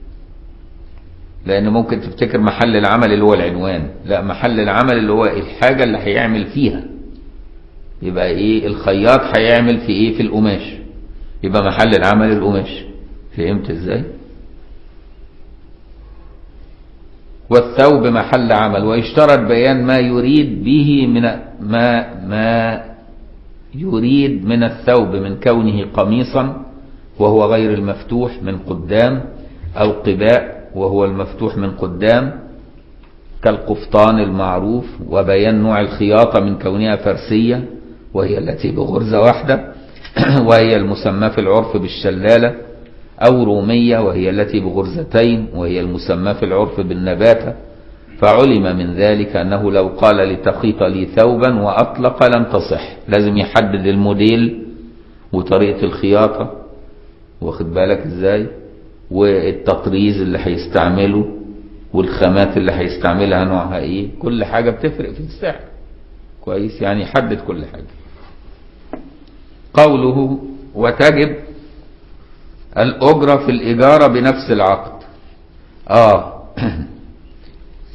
لان ممكن تفتكر محل العمل اللي هو العنوان لا محل العمل اللي هو الحاجة اللي هيعمل فيها يبقى ايه الخياط هيعمل في ايه في القماش يبقى محل العمل القماش فهمت ازاي والثوب محل عمل ويشترط بيان ما يريد به من ما ما يريد من الثوب من كونه قميصا وهو غير المفتوح من قدام أو قباء وهو المفتوح من قدام كالقفطان المعروف وبيان نوع الخياطة من كونها فرسية وهي التي بغرزة واحدة وهي المسمى في العرف بالشلالة أو رومية وهي التي بغرزتين وهي المسمى في العرف بالنباتة فعلم من ذلك أنه لو قال لتخيط لي ثوبا وأطلق لم تصح لازم يحدد الموديل وطريقة الخياطة واخد بالك ازاي والتطريز اللي هيستعمله والخامات اللي هيستعملها نوعها ايه كل حاجة بتفرق في السعر كويس يعني يحدد كل حاجة قوله وتجب الأجرة في الإجارة بنفس العقد آه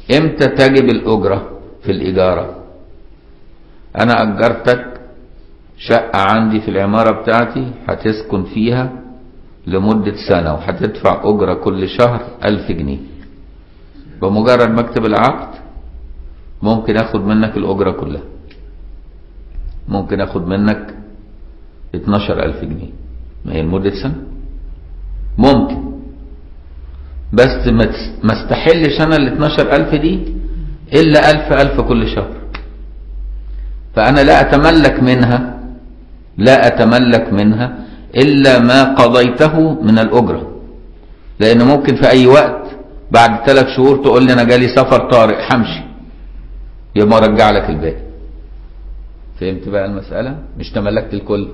إمتى تجب الأجرة في الإجارة أنا أجرتك شقة عندي في العمارة بتاعتي هتسكن فيها لمدة سنة وهتدفع أجرة كل شهر ألف جنيه بمجرد ما اكتب العقد ممكن اخد منك الأجرة كلها ممكن اخد منك 12 ألف جنيه ما هي لمدة سنة ممكن بس ما تس- ما استحلش انا ال 12 ألف دي إلا ألف ألف كل شهر فأنا لا أتملك منها لا أتملك منها إلا ما قضيته من الأجرة لأن ممكن في أي وقت بعد ثلاث شهور تقول لي أنا جالي سفر طارئ همشي يبقى أرجع لك الباقي فهمت بقى المسألة مش تملكت الكل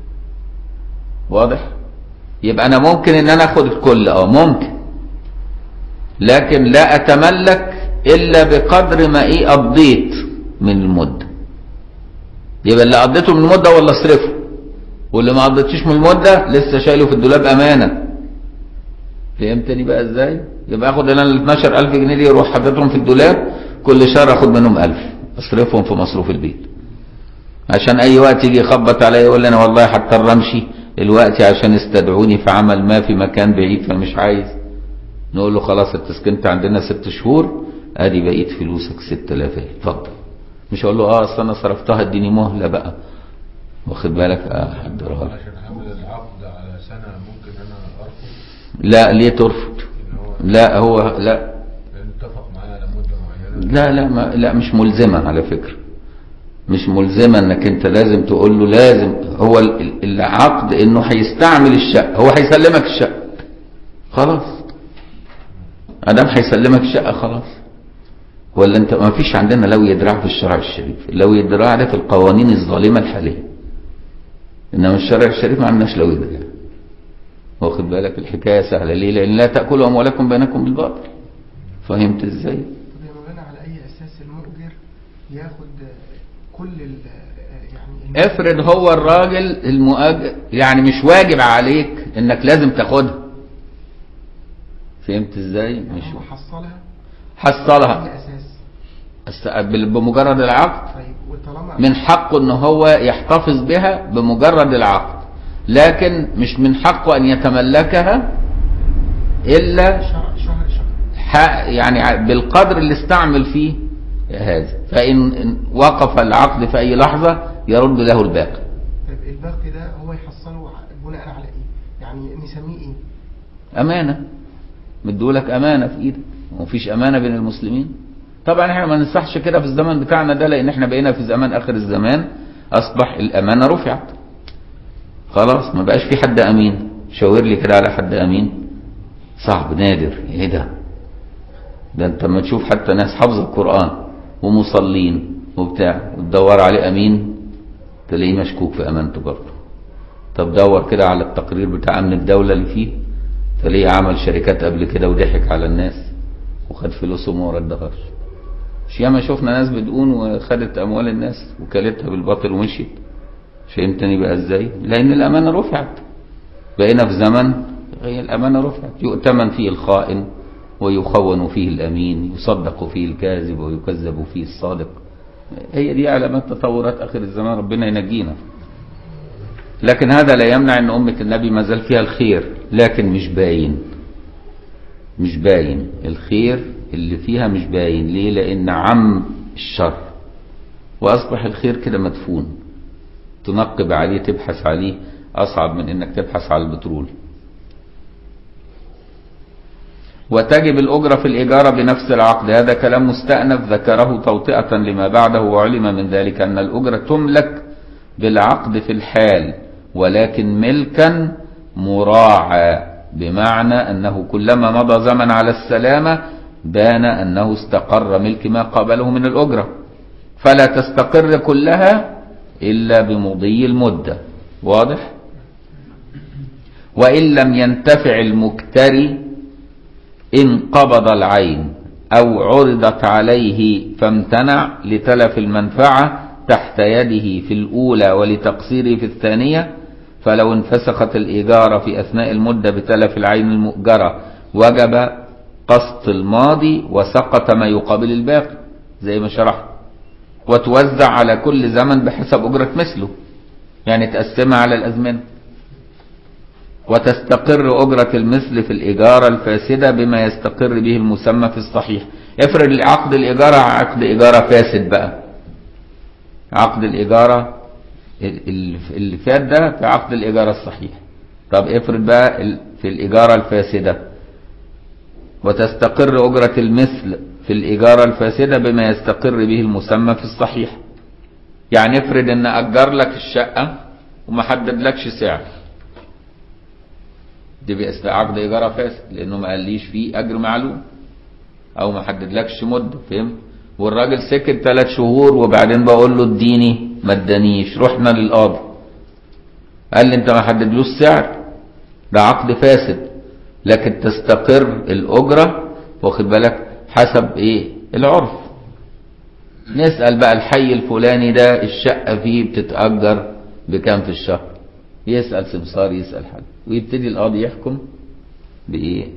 واضح يبقى أنا ممكن إن أنا أخد الكل أه ممكن لكن لا أتملك إلا بقدر ما إيه قضيت من المدة يبقى اللي قضيته من المدة ولا اصرفه واللي ما قضيتش من المدة لسه شايله في الدولاب أمانة فهمتني بقى ازاي يبقى اخد انا ال 12000 جنيه دي اروح حاططهم في الدولاب كل شهر اخد منهم 1000 اصرفهم في مصروف البيت عشان اي وقت يجي يخبط عليا يقول لي انا والله هضطر امشي الوقت عشان استدعوني في عمل ما في مكان بعيد فمش عايز نقول له خلاص انت سكنت عندنا ست شهور ادي بقيت فلوسك 6000 اهي اتفضل مش هقول له اه اصل انا صرفتها اديني مهله بقى واخد بالك اه حضرها لك. عشان اعمل العقد على سنة ممكن انا ارفض لا ليه ترفض ان هو لا هو لا نتفق معايا على مدة معينة لا لا ما لا مش ملزمة على فكرة مش ملزمة انك انت لازم تقول له لازم هو ال- ال- العقد انه هيستعمل الشقة هو هيسلمك الشقة خلاص ادام هيسلمك الشقة خلاص ولا انت ما فيش عندنا لو يدراع في الشرع الشريف لو يدراع ده في القوانين الظالمة الحالية انما الشرع الشريف ما عندناش لو يدراع واخد بالك الحكاية سهلة ليه لان لا تأكلوا اموالكم بينكم بالباطل فهمت ازاي طب يا مولانا على أي أساس المؤجر ياخد آه، كل ال آه، يعني افرض هو الراجل المؤجر يعني مش واجب عليك انك لازم تاخدها فهمت ازاي مش هو حصلها حصلها على أساس است- بال- بمجرد العقد طيب وطالما من حقه ان هو يحتفظ بها بمجرد العقد لكن مش من حقه ان يتملكها الا شهر شهر شهر ح- يعني ع- بالقدر اللي استعمل فيه هذا فان إن وقف العقد في اي لحظة يرد له الباقي طيب الباقي ده هو يحصله ع- بناء على إيه؟ يعني نسميه إيه؟ أمانة مدولك أمانة في إيدك ومفيش أمانة بين المسلمين طبعا احنا ما ننصحش كده في الزمن بتاعنا ده لأن احنا بقينا في زمان آخر الزمان أصبح الأمانة رفعت خلاص ما بقاش في حد أمين شاور لي كده على حد أمين صعب نادر ايه ده ده انت لما تشوف حتى ناس حافظة القرآن ومصلين وبتاع وتدور عليه أمين تلاقيه مشكوك في أمانته برضه طب دور كده على التقرير بتاع أمن الدولة اللي فيه تلاقيه عمل شركات قبل كده وضحك على الناس وخد فلوسهم وما ردهاش مش ياما شفنا ناس بدقون وخدت أموال الناس وكلتها بالباطل ومشيت فهمتني بقى ازاي لأن الأمانة رفعت بقينا في زمن هي الأمانة رفعت يؤتمن فيه الخائن ويخون فيه الأمين يصدق فيه الكاذب ويكذب فيه الصادق هي دي علامات تطورات آخر الزمان ربنا ينجينا لكن هذا لا يمنع ان أمة النبي ما زال فيها الخير لكن مش باين مش باين الخير اللي فيها مش باين ليه لأن عم الشر وأصبح الخير كده مدفون تنقب عليه تبحث عليه أصعب من إنك تبحث على البترول وتجب الأجرة في الإجارة بنفس العقد هذا كلام مستأنف ذكره توطئة لما بعده وعلم من ذلك أن الأجرة تملك بالعقد في الحال ولكن ملكا مراعى بمعنى أنه كلما مضى زمن على السلامة بان أنه استقر ملك ما قابله من الأجرة فلا تستقر كلها إلا بمضي المدة واضح وإن لم ينتفع المكتري إن قبض العين أو عرضت عليه فامتنع لتلف المنفعة تحت يده في الأولى ولتقصيره في الثانية فلو انفسخت الإيجار في أثناء المدة بتلف العين المؤجرة وجب قسط الماضي وسقط ما يقابل الباقي زي ما شرحت وتوزع على كل زمن بحسب أجرة مثله يعني تقسمها على الأزمنة وتستقر أجرة المثل في الإجارة الفاسدة بما يستقر به المسمى في الصحيح افرض عقد الإجارة عقد إجارة فاسد بقى عقد الإجارة ال- ال- اللي فات ده في عقد الإجارة الصحيح طب افرض بقى ال- في الإجارة الفاسدة وتستقر أجرة المثل في الإجارة الفاسدة بما يستقر به المسمى في الصحيح يعني افرض ان أجر لك الشقة وما حددلكش سعر دي بيبقى عقد إيجار فاسد لأنه ما قاليش فيه أجر معلوم أو ما حددلكش مدة فهمت والراجل سكت ثلاث شهور وبعدين بقول له اديني ما ادانيش رحنا للقاضي قال لي انت ما حددلوش سعر ده عقد فاسد لكن تستقر الأجرة واخد بالك حسب ايه العرف نسأل بقى الحي الفلاني ده الشقة فيه بتتأجر بكام في الشهر يسأل سمسار يسأل حد ويبتدي القاضي يحكم بإيه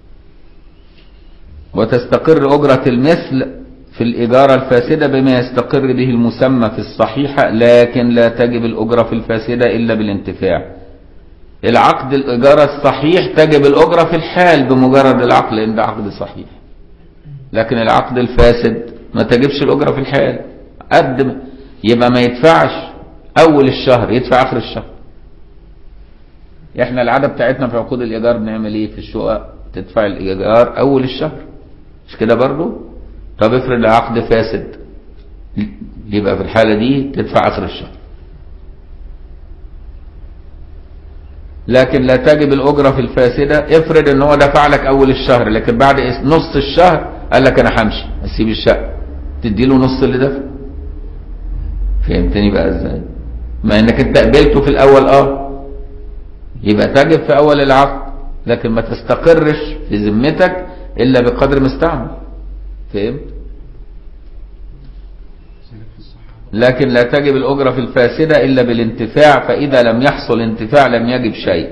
وتستقر أجرة المثل في الإجارة الفاسدة بما يستقر به المسمى في الصحيحة لكن لا تجب الأجرة في الفاسدة إلا بالانتفاع العقد الإجارة الصحيح تجب الأجرة في الحال بمجرد العقد لأن ده عقد صحيح لكن العقد الفاسد ما تجبش الأجرة في الحال قد ما- يبقى ما يدفعش أول الشهر يدفع آخر الشهر احنا العادة بتاعتنا في عقود الإيجار بنعمل ايه في الشقق تدفع الإيجار أول الشهر مش كده برضو طب افرض العقد فاسد يبقى في الحالة دي تدفع آخر الشهر لكن لا تجب الأجرة في الفاسدة افرض ان هو دفع لك أول الشهر لكن بعد اس- نص الشهر قال لك أنا همشي أسيب الشقة تديله نص اللي دفع فهمتني بقى ازاي ما انك انت قبلته في الأول اه يبقى تجب في أول العقد لكن ما تستقرش في ذمتك إلا بقدر مستعمل فهمت؟ لكن لا تجب الأجرة في الفاسدة إلا بالانتفاع فإذا لم يحصل انتفاع لم يجب شيء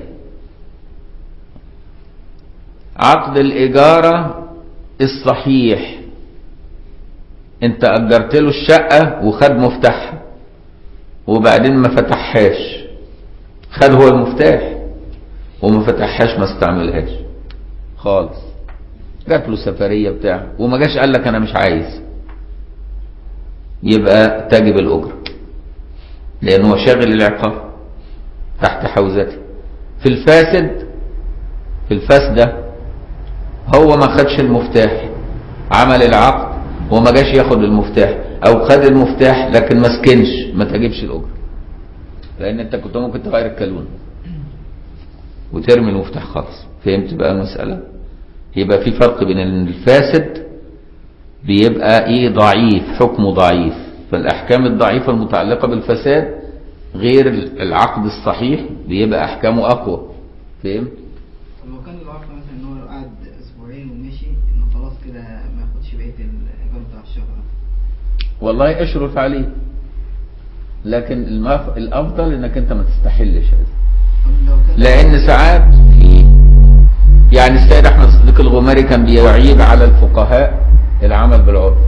عقد الإجارة الصحيح انت أجرت له الشقة وخد مفتاحها وبعدين ما فتحهاش خد هو المفتاح وما فتحهاش ما استعملهاش خالص جات له سفرية بتاع وما جاش قال لك انا مش عايز يبقى تجب الأجرة لأنه هو شاغل العقار تحت حوزته في الفاسد في الفاسدة هو ما خدش المفتاح عمل العقد وما جاش ياخد المفتاح او خد المفتاح لكن ما سكنش ما تجيبش الأجرة لأن انت كنت ممكن تغير الكالون وترمي المفتاح خالص فهمت بقى المسألة يبقى في فرق بين إن الفاسد بيبقى ايه ضعيف حكمه ضعيف فالاحكام الضعيفة المتعلقة بالفساد غير العقد الصحيح بيبقى احكامه اقوى فهمت طب لو كان العقد مثلا ان هو لو قعد اسبوعين ومشي انه خلاص كده ما ياخدش بقيه الايجار بتاع الشهر والله اشرف عليه لكن المف... الافضل انك انت ما تستحلش هذا طب لو كان لان ساعات في يعني السيد احمد صديق الغماري كان بيعيب على الفقهاء العمل بالعرف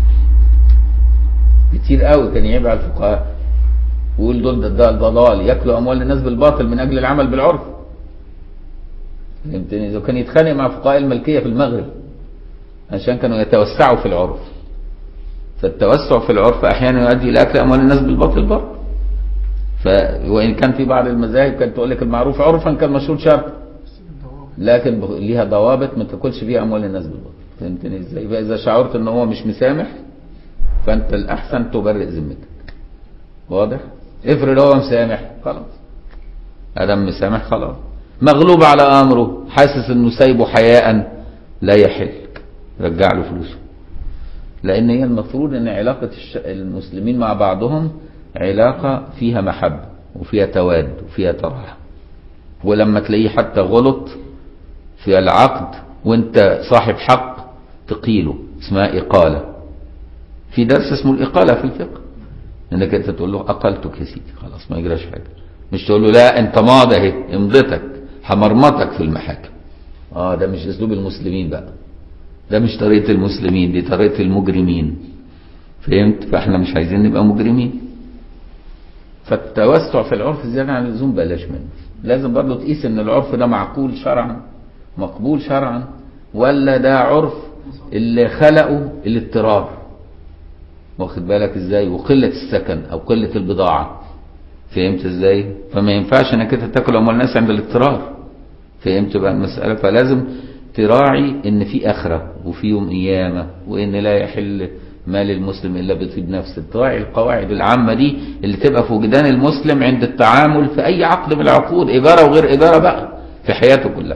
كتير قوي كان يعيب على الفقهاء ويقول دول ده, ده ضلال ياكلوا اموال الناس بالباطل من اجل العمل بالعرف فهمتني اذا كان يتخانق مع فقهاء الملكيه في المغرب عشان كانوا يتوسعوا في العرف فالتوسع في العرف احيانا يؤدي الى اكل اموال الناس بالباطل برضه ف وان كان في بعض المذاهب كانت تقول لك المعروف عرفا كالمشهور شرطا لكن بخ- ليها ضوابط ما تاكلش فيها اموال الناس بالباطل فهمتني ازاي يبقى اذا شعرت ان هو مش مسامح فانت الاحسن تبرئ ذمتك واضح افرض هو مسامح خلاص ادم مسامح خلاص مغلوب على امره حاسس انه سايبه حياء لا يحل رجع له فلوسه لان هي المفروض ان علاقة الش- المسلمين مع بعضهم علاقة فيها محبة وفيها تواد وفيها تراحم ولما تلاقيه حتى غلط في العقد وانت صاحب حق تقيله اسمها إقالة في درس اسمه الإقالة في الفقه انك انت تقول له أقلتك يا سيدي خلاص ما يجراش حاجة مش تقول له لا انت ماضي اهي امضتك همرمطك في المحاكم اه ده مش اسلوب المسلمين بقى ده مش طريقة المسلمين دي طريقة المجرمين فهمت فاحنا مش عايزين نبقى مجرمين فالتوسع في العرف زيادة عن اللزوم بلاش منه لازم برضه تقيس ان العرف ده معقول شرعا مقبول شرعا ولا ده عرف اللي خلقه الاضطرار واخد بالك ازاي وقلة السكن او قلة البضاعة فهمت ازاي فما ينفعش انك انت تاكل اموال الناس عند الاضطرار فهمت بقى المسألة فلازم تراعي ان في اخرة وفي يوم قيامة وان لا يحل مال المسلم الا بطيب نفس تراعي القواعد العامة دي اللي تبقى في وجدان المسلم عند التعامل في اي عقد من العقود ايجارة وغير ايجارة بقى في حياته كلها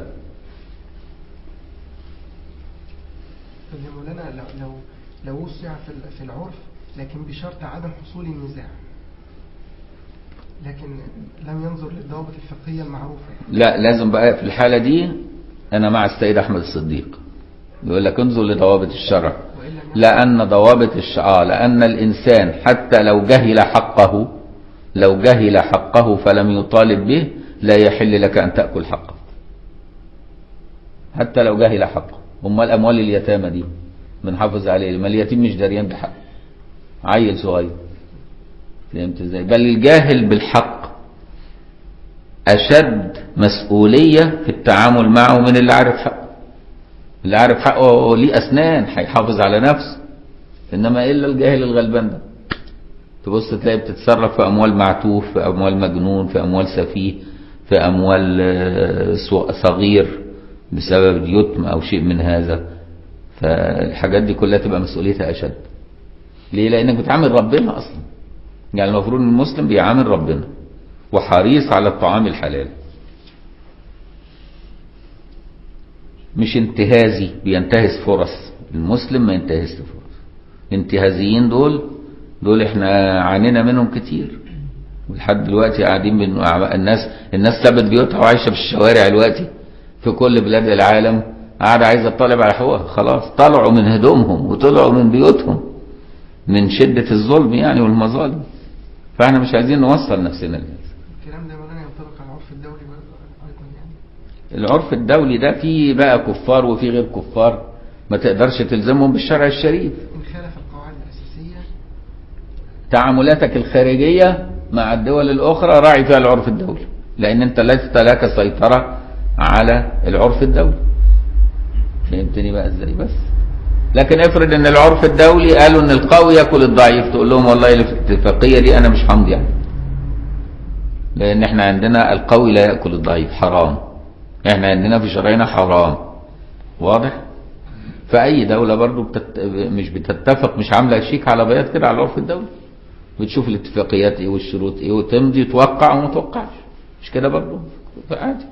طب يا مولانا لو لو لو وسع في ال- في العرف لكن بشرط عدم حصول النزاع لكن لم ينظر للضوابط الفقهية المعروفة لا لازم بقى في الحالة دي انا مع السيد احمد الصديق يقول لك انظر لضوابط الشرع وإن لم يكن- لأن ضوابط الشعار لأن الإنسان حتى لو جهل حقه لو جهل حقه فلم يطالب به لا يحل لك أن تأكل حقه حتى لو جهل حقه أمال أموال اليتامى دي بنحافظ عليه ما اليتيم مش دريان بحقه عيل صغير فهمت ازاي بل الجاهل بالحق أشد مسؤولية في التعامل معه من اللي عارف حقه اللي عارف حقه ليه أسنان هيحافظ على نفسه إنما إلا الجاهل الغلبان ده تبص تلاقي بتتصرف في أموال معتوه في أموال مجنون في أموال سفيه في أموال آه، سو- صغير بسبب اليتم أو شيء من هذا فالحاجات دي كلها تبقى مسؤوليتها أشد ليه؟ لأنك بتعامل ربنا أصلا يعني المفروض ان المسلم بيعامل ربنا وحريص على الطعام الحلال مش انتهازي بينتهز فرص المسلم ما ينتهزش فرص انتهازيين دول دول احنا عانينا منهم كتير ولحد دلوقتي قاعدين بن... الناس الناس سابت بيوتها وعايشه في الشوارع دلوقتي في كل بلاد العالم قاعده عايزه تطالب على حقوقها خلاص طلعوا من هدومهم وطلعوا من بيوتهم من شده الظلم يعني والمظالم فاحنا مش عايزين نوصل نفسنا لهذا الكلام ده مولانا ينطبق على العرف الدولي برضه أيضا يعني العرف الدولي ده فيه بقى كفار وفيه غير كفار ما تقدرش تلزمهم بالشرع الشريف إن خالف القواعد الأساسية تعاملاتك الخارجية مع الدول الأخرى راعي فيها العرف الدولي لأن أنت لست لك سيطرة على العرف الدولي فهمتني بقى ازاي بس لكن افرض ان العرف الدولي قالوا ان القوي ياكل الضعيف تقول لهم والله الاتفاقية دي انا مش همضي يعني لان احنا عندنا القوي لا ياكل الضعيف حرام احنا عندنا في شرعنا حرام واضح فاي دولة برضو بتت... مش بتتفق مش عاملة شيك على بياض كده على العرف الدولي بتشوف الاتفاقيات ايه والشروط ايه وتمضي توقع وما توقعش مش كده برضو عادي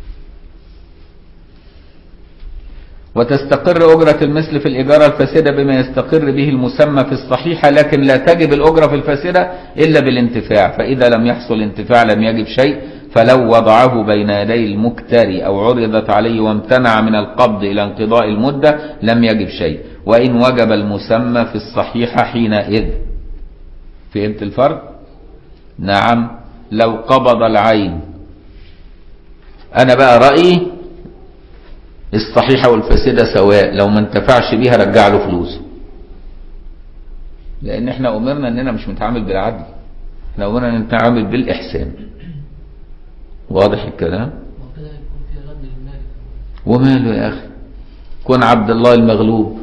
وتستقر أجرة المثل في الإجارة الفاسدة بما يستقر به المسمى في الصحيحة لكن لا تجب الأجرة في الفاسدة إلا بالانتفاع فإذا لم يحصل انتفاع لم يجب شيء فلو وضعه بين يدي المكتري أو عرضت عليه وامتنع من القبض إلى انقضاء المدة لم يجب شيء وإن وجب المسمى في الصحيحة حينئذ فهمت الفرق؟ نعم لو قبض العين أنا بقى رأيي الصحيحة والفاسدة سواء لو ما انتفعش بيها رجع له فلوسه لان احنا امرنا اننا مش نتعامل بالعدل احنا امرنا ان نتعامل بالاحسان واضح الكلام وكده يكون فيها غد للمالك وماله يا اخي كن عبد الله المغلوب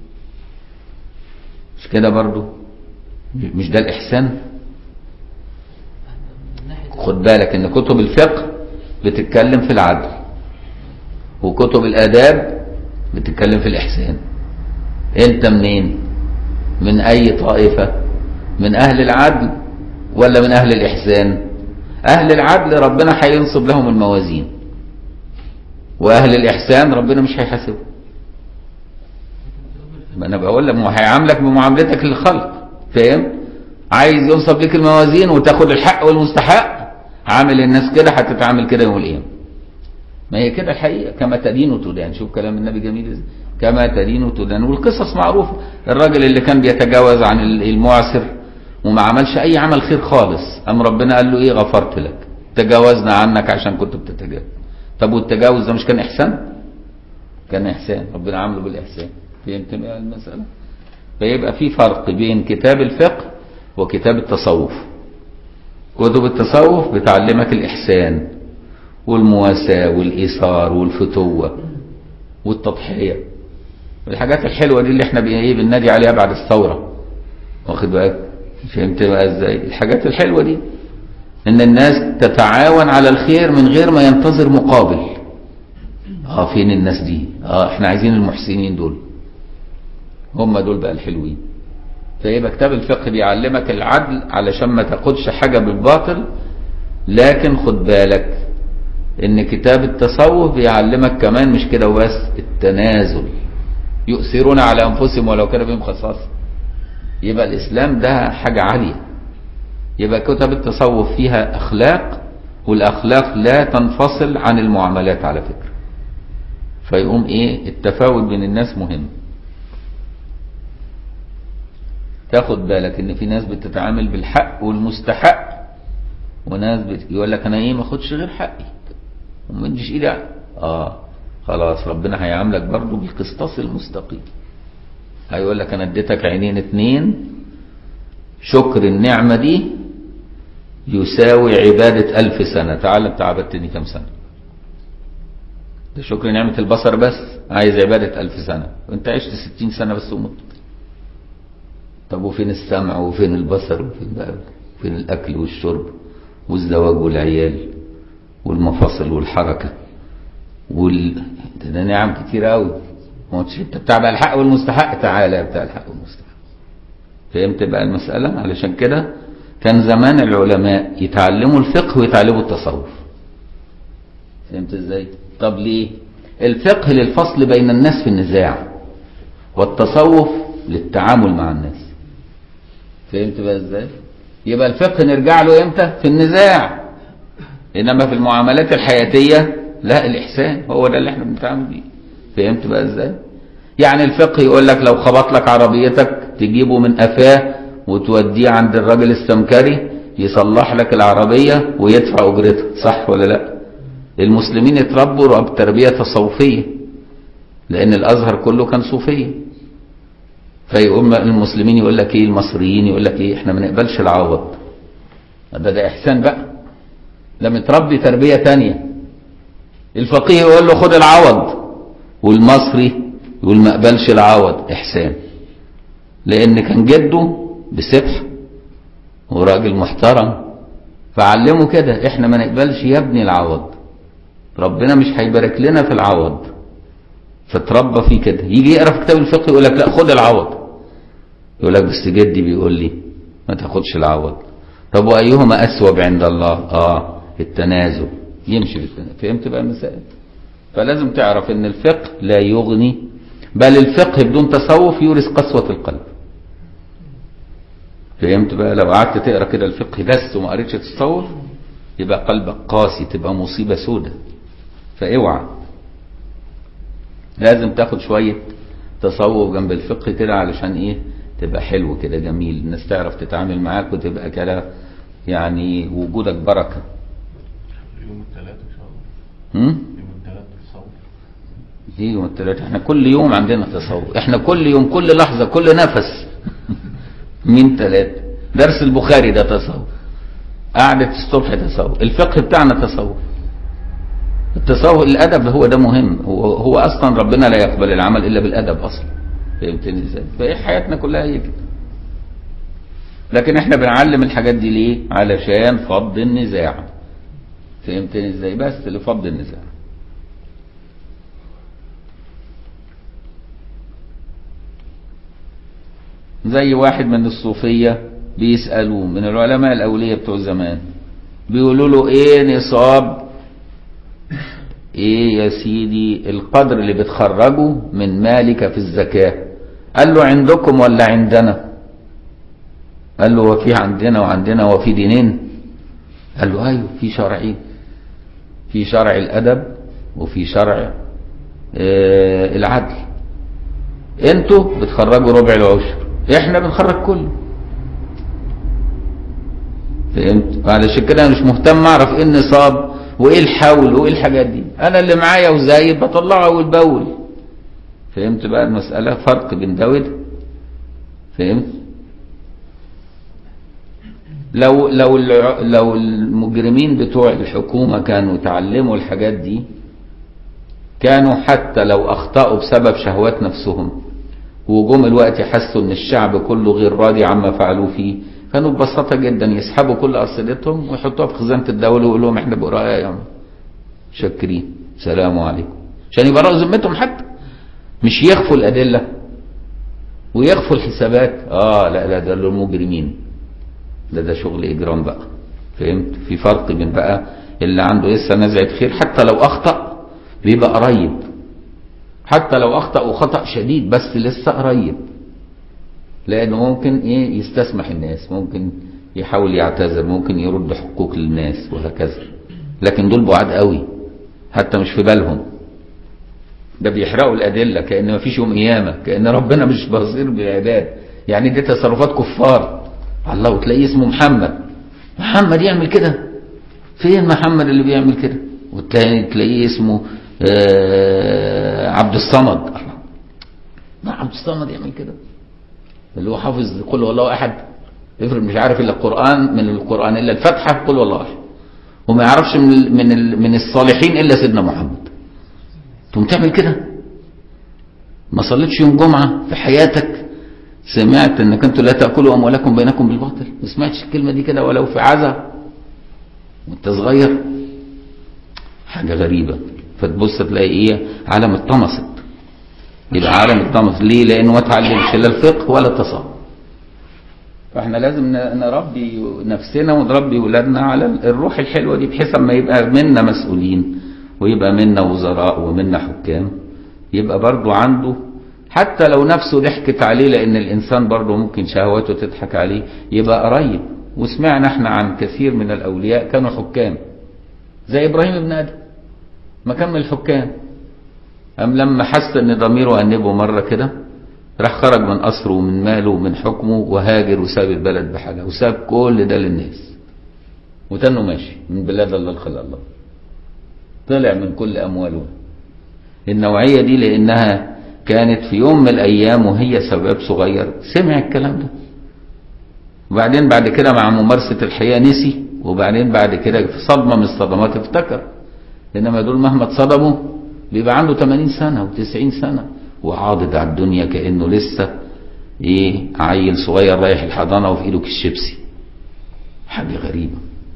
مش كده برضو مش ده الاحسان من ناحية خد بالك ان كتب الفقه بتتكلم في العدل وكتب الاداب بتتكلم في الاحسان انت منين من اي طائفة من اهل العدل ولا من اهل الاحسان اهل العدل ربنا هينصب لهم الموازين واهل الاحسان ربنا مش هيحاسبهم ما انا بقول لك ما هو هيعاملك بمعاملتك للخلق فاهم عايز ينصب لك الموازين وتاخد الحق والمستحق عامل الناس كده هتتعامل كده يوم القيامه ما هي كده الحقيقه كما تدين تدان شوف كلام النبي جميل ازاي كما تدين تدان والقصص معروفه الراجل اللي كان بيتجاوز عن المعسر وما عملش اي عمل خير خالص ام ربنا قال له ايه غفرت لك تجاوزنا عنك عشان كنت بتتجاوز طب والتجاوز ده مش كان احسان كان احسان ربنا عامله بالاحسان فهمت بقى المساله فيبقى في فرق بين كتاب الفقه وكتاب التصوف كتب التصوف بتعلمك الإحسان والمواساة والإيثار والفتوة والتضحية الحاجات الحلوة دي اللي احنا بي- ايه بننادي عليها بعد الثورة واخد بالك فهمت بقى ازاي الحاجات الحلوة دي ان الناس تتعاون على الخير من غير ما ينتظر مقابل اه فين الناس دي اه احنا عايزين المحسنين دول هم دول بقى الحلوين فيبقى كتاب الفقه بيعلمك العدل علشان ما تاخدش حاجة بالباطل لكن خد بالك ان كتاب التصوف بيعلمك كمان مش كده وبس التنازل يؤثرون على انفسهم ولو كان بهم خصاصة يبقى الاسلام ده حاجة عالية يبقى كتب التصوف فيها اخلاق والاخلاق لا تنفصل عن المعاملات على فكرة فيقوم ايه التفاوت بين الناس مهم تاخد بالك ان في ناس بتتعامل بالحق والمستحق وناس بت... يقول لك انا ايه ما اخدش غير حقي وما اديش ايدي على- اه خلاص ربنا هيعاملك برضه بالقسطاس المستقيم هيقول لك انا اديتك عينين اتنين شكر النعمة دي يساوي عبادة ألف سنة تعال انت عبدتني كم سنة ده شكر نعمة البصر بس عايز عبادة ألف سنة وانت عشت ستين سنة بس ومت طب وفين السمع وفين البصر وفين بقى فين الأكل والشرب والزواج والعيال والمفاصل والحركة وال ده, ده نعم كتير قوي ما قلتش انت بتاع بقى الحق والمستحق تعالى يا بتاع الحق والمستحق فهمت بقى المسألة علشان كده كان زمان العلماء يتعلموا الفقه ويتعلموا التصوف فهمت ازاي طب ليه الفقه للفصل بين الناس في النزاع والتصوف للتعامل مع الناس فهمت بقى ازاي يبقى الفقه نرجع له امتى في النزاع انما في المعاملات الحياتيه لا الاحسان هو ده اللي احنا بنتعامل بيه فهمت بقى ازاي يعني الفقه يقول لك لو خبط لك عربيتك تجيبه من قفاه وتوديه عند الراجل السمكري يصلح لك العربيه ويدفع اجرتها صح ولا لا المسلمين اتربوا بتربيه تصوفيه لان الازهر كله كان صوفيه فيقوم المسلمين يقول لك ايه المصريين يقول لك ايه احنا ما نقبلش العوض ده ده احسان بقى ده متربي تربيه تانية الفقيه يقول له خد العوض والمصري يقول ما اقبلش العوض احسان لان كان جده بسبح وراجل محترم فعلمه كده احنا ما نقبلش يا ابني العوض ربنا مش هيبارك لنا في العوض فتربى فيه كده يجي يقرا في كتاب الفقه يقول لك لا خد العوض يقول لك بس جدي بيقول لي ما تاخدش العوض طب وايهما اسوب عند الله اه التنازل يمشي بالتنازل فهمت بقى المسائل فلازم تعرف ان الفقه لا يغني بل الفقه بدون تصوف يورث قسوة القلب فهمت بقى لو قعدت تقرا كده الفقه بس وما قريتش التصوف يبقى قلبك قاسي تبقى مصيبة سودة فاوعى لازم تاخد شوية تصوف جنب الفقه كده علشان ايه تبقى حلو كده جميل الناس تعرف تتعامل معاك وتبقى كده يعني وجودك بركة يوم الثلاث ان شاء الله هم؟ يوم الثلاث تصوف دي يوم الثلاثة احنا كل يوم عندنا تصوف احنا كل يوم كل لحظة كل نفس مين ثلاثة درس البخاري ده تصوف قعدة الصبح تصوف الفقه بتاعنا تصوف التصوف الادب هو ده مهم هو, هو اصلا ربنا لا يقبل العمل الا بالادب اصلا فهمتني ازاي فايه حياتنا كلها هي كده لكن احنا بنعلم الحاجات دي ليه علشان فض النزاع فهمتني ازاي بس لفض النزاع زي واحد من الصوفية بيسألوه من العلماء الأولية بتوع زمان بيقولوا له ايه نصاب ايه يا سيدي القدر اللي بتخرجه من مالك في الزكاة قال له عندكم ولا عندنا قال له وفي عندنا وعندنا وفي دينين قال له ايوه في شرعين في شرع الادب وفي شرع آه العدل انتوا بتخرجوا ربع العشر احنا بنخرج كله فهمت علشان كده انا مش مهتم اعرف ايه النصاب وايه الحول وايه الحاجات دي انا اللي معايا وزايد بطلعه اول باول فهمت بقى المسألة فرق بين ده وده فهمت لو لو الع- لو المجرمين بتوع الحكومة كانوا اتعلموا الحاجات دي كانوا حتى لو اخطأوا بسبب شهوات نفسهم وجم الوقت حسوا ان الشعب كله غير راضي عما فعلوه فيه كانوا ببساطة جدا يسحبوا كل أسئلتهم ويحطوها في خزانة الدولة ويقولوا لهم احنا براء يا عم شاكرين سلام عليكم عشان يبرئوا ذمتهم حتى مش يخفوا الأدلة ويخفوا الحسابات اه لا لا ده المجرمين ده ده شغل إجرام بقى فهمت في فرق بين بقى اللي عنده لسه نزعة خير حتى لو أخطأ بيبقى قريب حتى لو أخطأ وخطأ شديد بس لسه قريب لأنه ممكن إيه يستسمح الناس ممكن يحاول يعتذر ممكن يرد حقوق للناس وهكذا لكن دول بعاد قوي حتى مش في بالهم ده بيحرقوا الأدلة كأن مفيش يوم قيامة كأن ربنا مش بصير بالعباد يعني دي تصرفات كفار الله وتلاقيه اسمه محمد محمد يعمل كده فين محمد اللي بيعمل كده والتاني تلاقيه اسمه آه عبد الصمد الله ما عبد الصمد يعمل كده اللي هو حافظ قل والله احد افرض مش عارف الا القران من القران الا الفاتحه قل والله احد وما يعرفش من ال من ال من الصالحين الا سيدنا محمد تقوم تعمل كده ما صليتش يوم جمعه في حياتك سمعت انك انتوا لا تاكلوا اموالكم بينكم بالباطل ما سمعتش الكلمه دي كده ولو في عزا وانت صغير حاجه غريبه فتبص تلاقي ايه عالم اتطمست يبقى عالم اتطمس ليه لانه ما اتعلمش لا الفقه ولا التصوف فاحنا لازم ن- نربي نفسنا ونربي ولادنا على الروح الحلوه دي بحيث اما يبقى منا مسؤولين ويبقى منا وزراء ومنا حكام يبقى برضو عنده حتى لو نفسه ضحكت عليه لان الانسان برضو ممكن شهواته تضحك عليه يبقى قريب وسمعنا احنا عن كثير من الاولياء كانوا حكام زي ابراهيم بن ادم ما كان من الحكام أم لما حس إن ضميره أنبه مرة كده راح خرج من قصره ومن ماله ومن حكمه وهاجر وساب البلد بحاجة وساب كل ده للناس وتنه ماشي من بلاد الله الخلق الله طلع من كل أمواله النوعية دي لأنها كانت في يوم من الأيام وهي سبب صغير سمع الكلام ده وبعدين بعد كده مع ممارسة الحياة نسي وبعدين بعد كده في صدمة من الصدمات افتكر إنما دول مهما اتصدموا بيبقى عنده 80 سنة و90 سنة وعاضد على الدنيا كأنه لسه ايه عيل صغير رايح الحضانة وفي ايده كيس شيبسي حاجة غريبة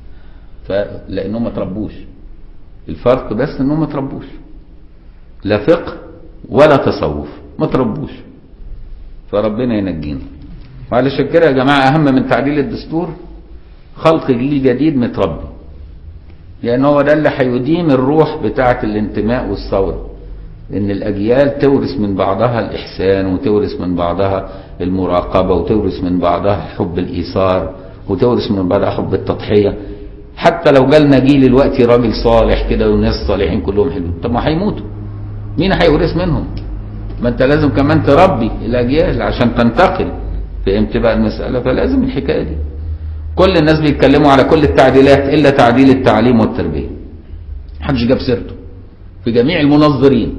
فلأنهم ما تربوش الفرق بس انهم ما تربوش لا فقه ولا تصوف ما تربوش فربنا ينجينا وعلشان كده يا جماعة أهم من تعديل الدستور خلق جيل جديد متربي لأن هو ده اللي هيديم الروح بتاعة الانتماء والثورة إن الأجيال تورث من بعضها الإحسان وتورث من بعضها المراقبة وتورث من بعضها حب الإيثار وتورث من بعضها حب التضحية حتى لو جالنا جيل دلوقتي راجل صالح كده وناس صالحين كلهم حلوين طب ما هيموتوا مين هيورث منهم؟ ما انت لازم كمان تربي الأجيال عشان تنتقل فهمت بقى المسألة فلازم الحكاية دي كل الناس بيتكلموا على كل التعديلات الا تعديل التعليم والتربيه محدش جاب سيرته في جميع المنظرين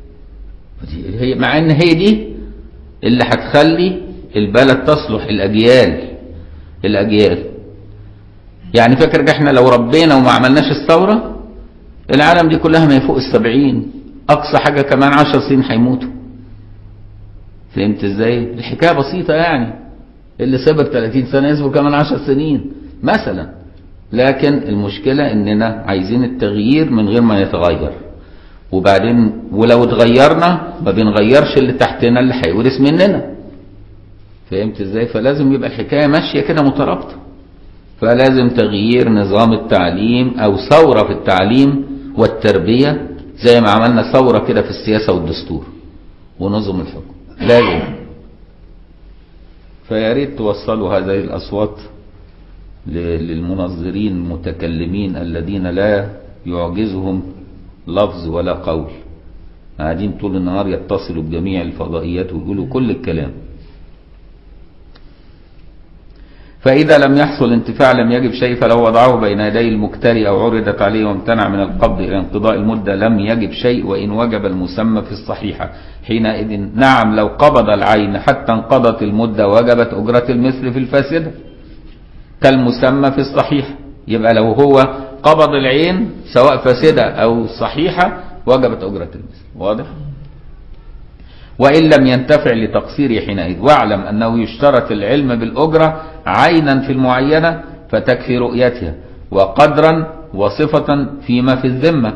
هي مع ان هي دي اللي هتخلي البلد تصلح الاجيال الاجيال يعني فاكر احنا لو ربينا وما عملناش الثوره العالم دي كلها ما يفوق السبعين اقصى حاجه كمان عشر سنين هيموتوا فهمت ازاي الحكايه بسيطه يعني اللي صبر 30 سنة يصبر كمان 10 سنين مثلا لكن المشكلة اننا عايزين التغيير من غير ما نتغير وبعدين ولو اتغيرنا ما بنغيرش اللي تحتنا اللي هيورث مننا فهمت ازاي فلازم يبقى الحكاية ماشية كده مترابطة فلازم تغيير نظام التعليم او ثورة في التعليم والتربية زي ما عملنا ثورة كده في السياسة والدستور ونظم الحكم لازم فيا ريت توصلوا هذه الأصوات للمنظرين المتكلمين الذين لا يعجزهم لفظ ولا قول قاعدين طول النهار يتصلوا بجميع الفضائيات ويقولوا كل الكلام فإذا لم يحصل انتفاع لم يجب شيء فلو وضعه بين يدي المكتري أو عرضت عليه وامتنع من القبض إلى انقضاء المدة لم يجب شيء وإن وجب المسمى في الصحيحة حينئذ نعم لو قبض العين حتى انقضت المدة وجبت أجرة المثل في الفاسدة كالمسمى في الصحيح يبقى لو هو قبض العين سواء فاسدة أو صحيحة وجبت أجرة المثل واضح؟ وإن لم ينتفع لتقصيره حينئذ واعلم أنه يشترط العلم بالأجرة عينا في المعينة فتكفي رؤيتها وقدرا وصفة فيما في الذمة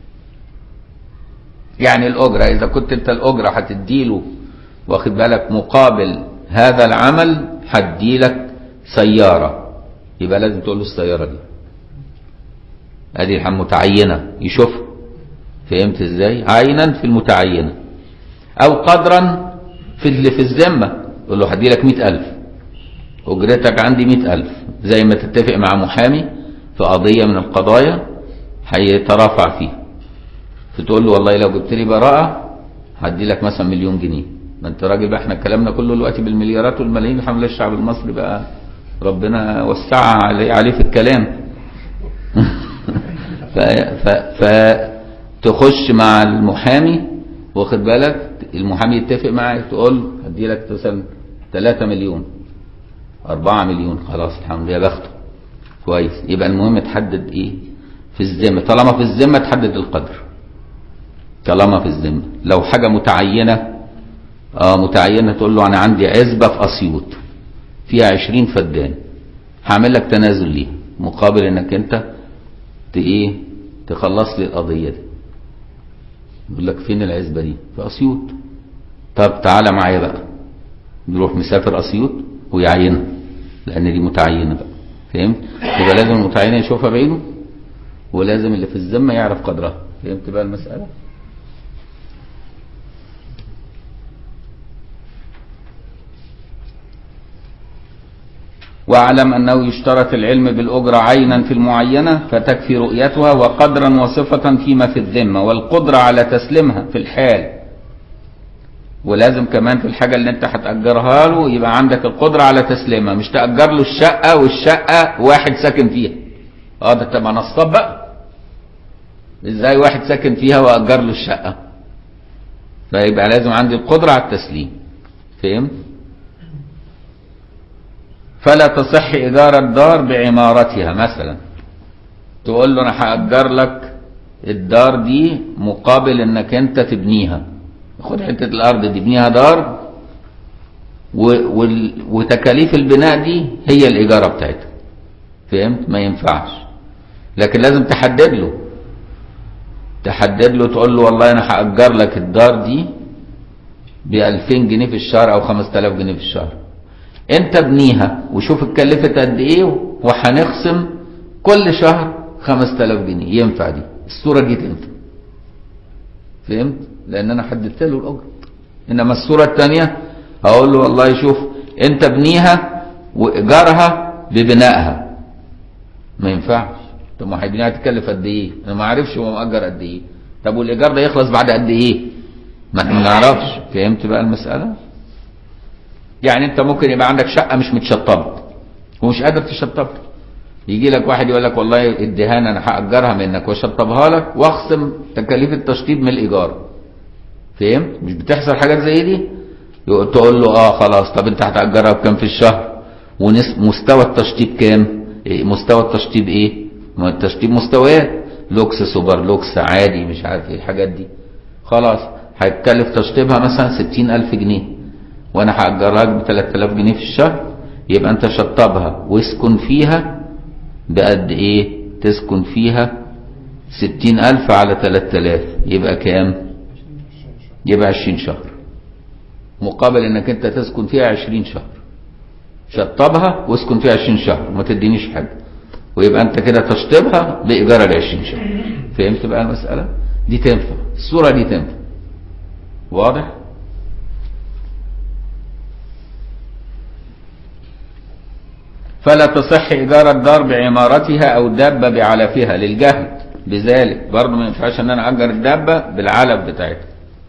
يعني الأجرة إذا كنت أنت الأجرة هتديله واخد بالك مقابل هذا العمل هديلك سيارة يبقى لازم تقول له السيارة دي ادي الحم متعينة يشوفها فهمت ازاي عينا في المتعينة او قدرا في اللي في الذمة يقول له هدي لك مئة الف اجرتك عندي مئة الف زي ما تتفق مع محامي في قضية من القضايا هيترافع فيها فتقول له والله لو جبت لي براءة هدي لك مثلا مليون جنيه ما انت راجل بقى احنا كلامنا كله دلوقتي بالمليارات والملايين الحمد لله الشعب المصري بقى ربنا وسعها عليه, عليه في الكلام ف ف فتخش مع المحامي واخد بالك المحامي يتفق معاك تقول له هدي لك مثلا 3 مليون 4 مليون خلاص الحمد لله باخده كويس يبقى المهم تحدد ايه في الذمه طالما في الذمه تحدد القدر طالما في الذمه لو حاجه متعينه اه متعينه تقول له انا عندي عزبه في اسيوط فيها 20 فدان هعمل لك تنازل ليها مقابل انك انت ت ايه تخلص لي القضيه دي يقول لك فين العزبه دي في اسيوط طب تعالى معايا بقى يروح مسافر اسيوط ويعينها لان دي متعينه بقى فهمت يبقى لازم المتعينه يشوفها بعينه ولازم اللي في الذمه يعرف قدرها فهمت بقى المساله واعلم أنه يشترط العلم بالأجرة عينا في المعينة فتكفي رؤيتها وقدرا وصفة فيما في الذمة والقدرة على تسليمها في الحال ولازم كمان في الحاجة اللي انت هتأجرها له يبقى عندك القدرة على تسليمها مش تأجر له الشقة والشقة واحد ساكن فيها اه ده تبقى نصاب بقى ازاي واحد ساكن فيها وأجر له الشقة فيبقى لازم عندي القدرة على التسليم فهمت فلا تصح إيجار الدار بعمارتها مثلا تقول له أنا هأجر لك الدار دي مقابل إنك أنت تبنيها خد حتة الأرض دي ابنيها دار و... وال... وتكاليف البناء دي هي الإيجارة بتاعتها فهمت ما ينفعش لكن لازم تحدد له تحدد له تقول له والله أنا هأجر لك الدار دي ب 2000 جنيه في الشهر أو 5000 جنيه في الشهر انت ابنيها وشوف اتكلفت قد ايه وهنخصم كل شهر 5000 جنيه ينفع دي الصوره دي تنفع فهمت لان انا حددت له الاجره انما الصوره الثانيه هقول له والله شوف انت ابنيها وايجارها ببنائها ما ينفعش طب ما هيبنيها تكلف قد ايه انا ما عارفش هو مأجر قد ايه طب والايجار ده يخلص بعد قد ايه ما احنا ما نعرفش فهمت بقى المساله يعني انت ممكن يبقى عندك شقه مش متشطبه ومش قادر تشطبها يجي لك واحد يقول لك والله الدهان انا هاجرها منك واشطبها لك واخصم تكاليف التشطيب من الايجار فهمت مش بتحصل حاجات زي دي يقول تقول له اه خلاص طب انت هتاجرها بكام في الشهر ومستوى التشطيب كام إيه مستوى التشطيب ايه ما التشطيب مستويات لوكس سوبر لوكس عادي مش عارف ايه الحاجات دي خلاص هيتكلف تشطيبها مثلا ستين ألف جنيه وانا هأجرها ب 3000 جنيه في الشهر يبقى انت شطبها واسكن فيها بقد ايه تسكن فيها 60000 على 3000 يبقى كام يبقى 20 شهر مقابل انك انت تسكن فيها 20 شهر شطبها واسكن فيها 20 شهر ما تدينيش حاجه ويبقى انت كده تشطبها بايجار ال 20 شهر فهمت بقى المساله دي تنفع الصوره دي تنفع واضح فلا تصح إيجار الدار بعمارتها أو الدابة بعلفها للجهل بذلك برضه ما ينفعش ان انا اجر الدابة بالعلف بتاعتها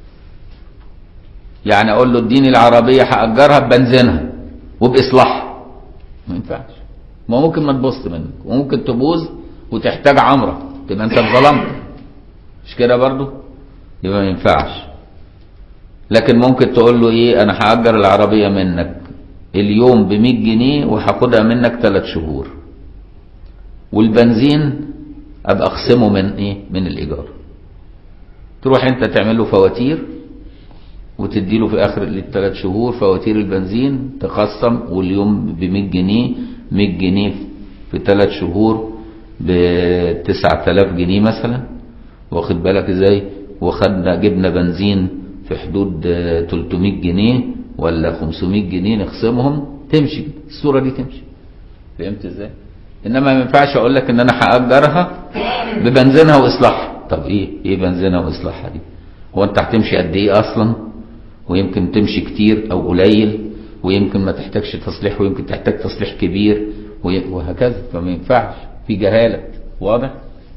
يعني اقول له اديني العربية هأجرها ببنزينها وبإصلاحها ما ينفعش ما ممكن ما تبص منك وممكن تبوظ وتحتاج عمرة تبقى انت اتظلمت مش كده برضه يبقى ما ينفعش لكن ممكن تقول له ايه انا هأجر العربية منك اليوم ب 100 جنيه وهاخدها منك 3 شهور والبنزين ابقى اقسمه من ايه من الايجار تروح انت تعمل له فواتير وتدي له في اخر الثلاث شهور فواتير البنزين تقسم واليوم ب 100 جنيه 100 جنيه في ثلاث شهور ب 9000 جنيه مثلا واخد بالك ازاي وخدنا جبنا بنزين في حدود آه، 300 جنيه ولا 500 جنيه نقسمهم تمشي الصوره دي تمشي فهمت ازاي انما ما ينفعش اقول لك ان انا هاجرها ببنزينها واصلاحها طب ايه ايه بنزينها واصلاحها دي هو انت هتمشي قد ايه اصلا ويمكن تمشي كتير او قليل ويمكن ما تحتاجش تصليح ويمكن تحتاج تصليح كبير وي- وهكذا فما ينفعش في جهالة واضح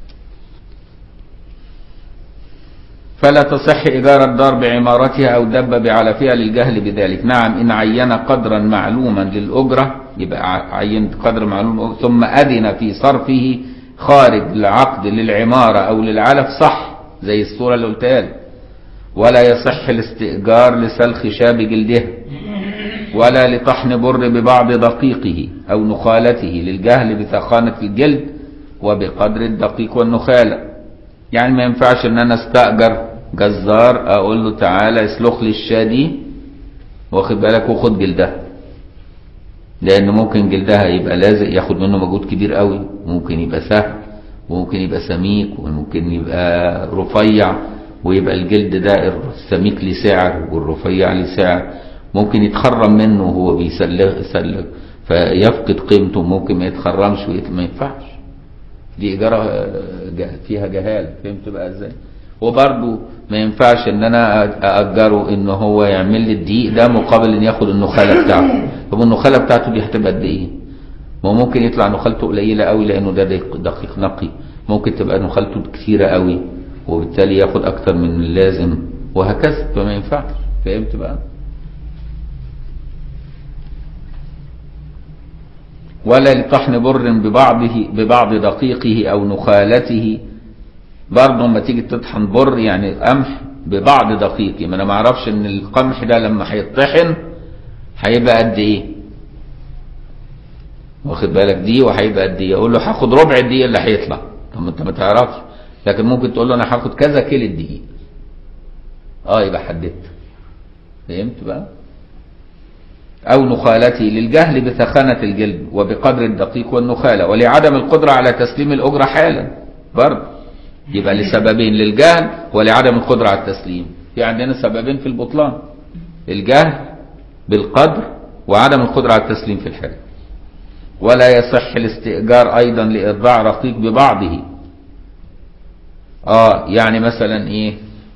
فلا تصح إيجار الدار بعمارتها أو دب بعلفها للجهل بذلك نعم إن عين قدرا معلوما للأجرة يبقى ع- عين قدر معلوم ثم أذن في صرفه خارج العقد للعمارة أو للعلف صح زي الصورة اللي قلتها لك ولا يصح الاستئجار لسلخ شاب جلدها ولا لطحن بر ببعض دقيقه أو نخالته للجهل بثخانة الجلد وبقدر الدقيق والنخالة يعني ما ينفعش ان انا استأجر جزار اقول له تعالى اسلخ لي الشاة دي واخد بالك وخد جلدها لان ممكن جلدها يبقى لازق ياخد منه مجهود كبير قوي ممكن يبقى سهل وممكن يبقى سميك وممكن يبقى رفيع ويبقى الجلد ده السميك ليه سعر والرفيع ليه سعر ممكن يتخرم منه وهو بيسلخ يسلخ فيفقد قيمته ممكن ما يتخرمش ويت- ما ينفعش دي إجارة آه، جه- فيها جهالة فهمت بقى ازاي وبرضه ما ينفعش ان انا أ- أأجره ان هو يعمل لي الدقيق ده مقابل ان ياخد النخالة بتاعته طب النخالة بتاعته دي هتبقى قد ايه ما هو ممكن يطلع نخالته قليلة قوي لانه ده دقيق دقيق نقي ممكن تبقى نخالته كتيرة قوي وبالتالي ياخد اكتر من اللازم وهكذا فما ينفعش فهمت بقى ولا لطحن بر ببعضه ببعض دقيقه او نخالته برضه لما تيجي تطحن بر يعني قمح ببعض دقيقه ما انا ما اعرفش ان القمح ده لما هيطحن هيبقى قد ايه واخد بالك دي وهيبقى قد ايه اقول له هاخد ربع الدقيق اللي هيطلع طب ما انت ما تعرفش لكن ممكن تقول له انا هاخد كذا كيلو الدقيق اه يبقى حددت فهمت بقى أو نخالته للجهل بثخانة الجلد وبقدر الدقيق والنخالة ولعدم القدرة على تسليم الأجرة حالا برضه يبقى لسببين للجهل ولعدم القدرة على التسليم في عندنا سببين في البطلان الجهل بالقدر وعدم القدرة على التسليم في الحال ولا يصح الاستئجار أيضا لإرضاع رقيق ببعضه آه يعني مثلا إيه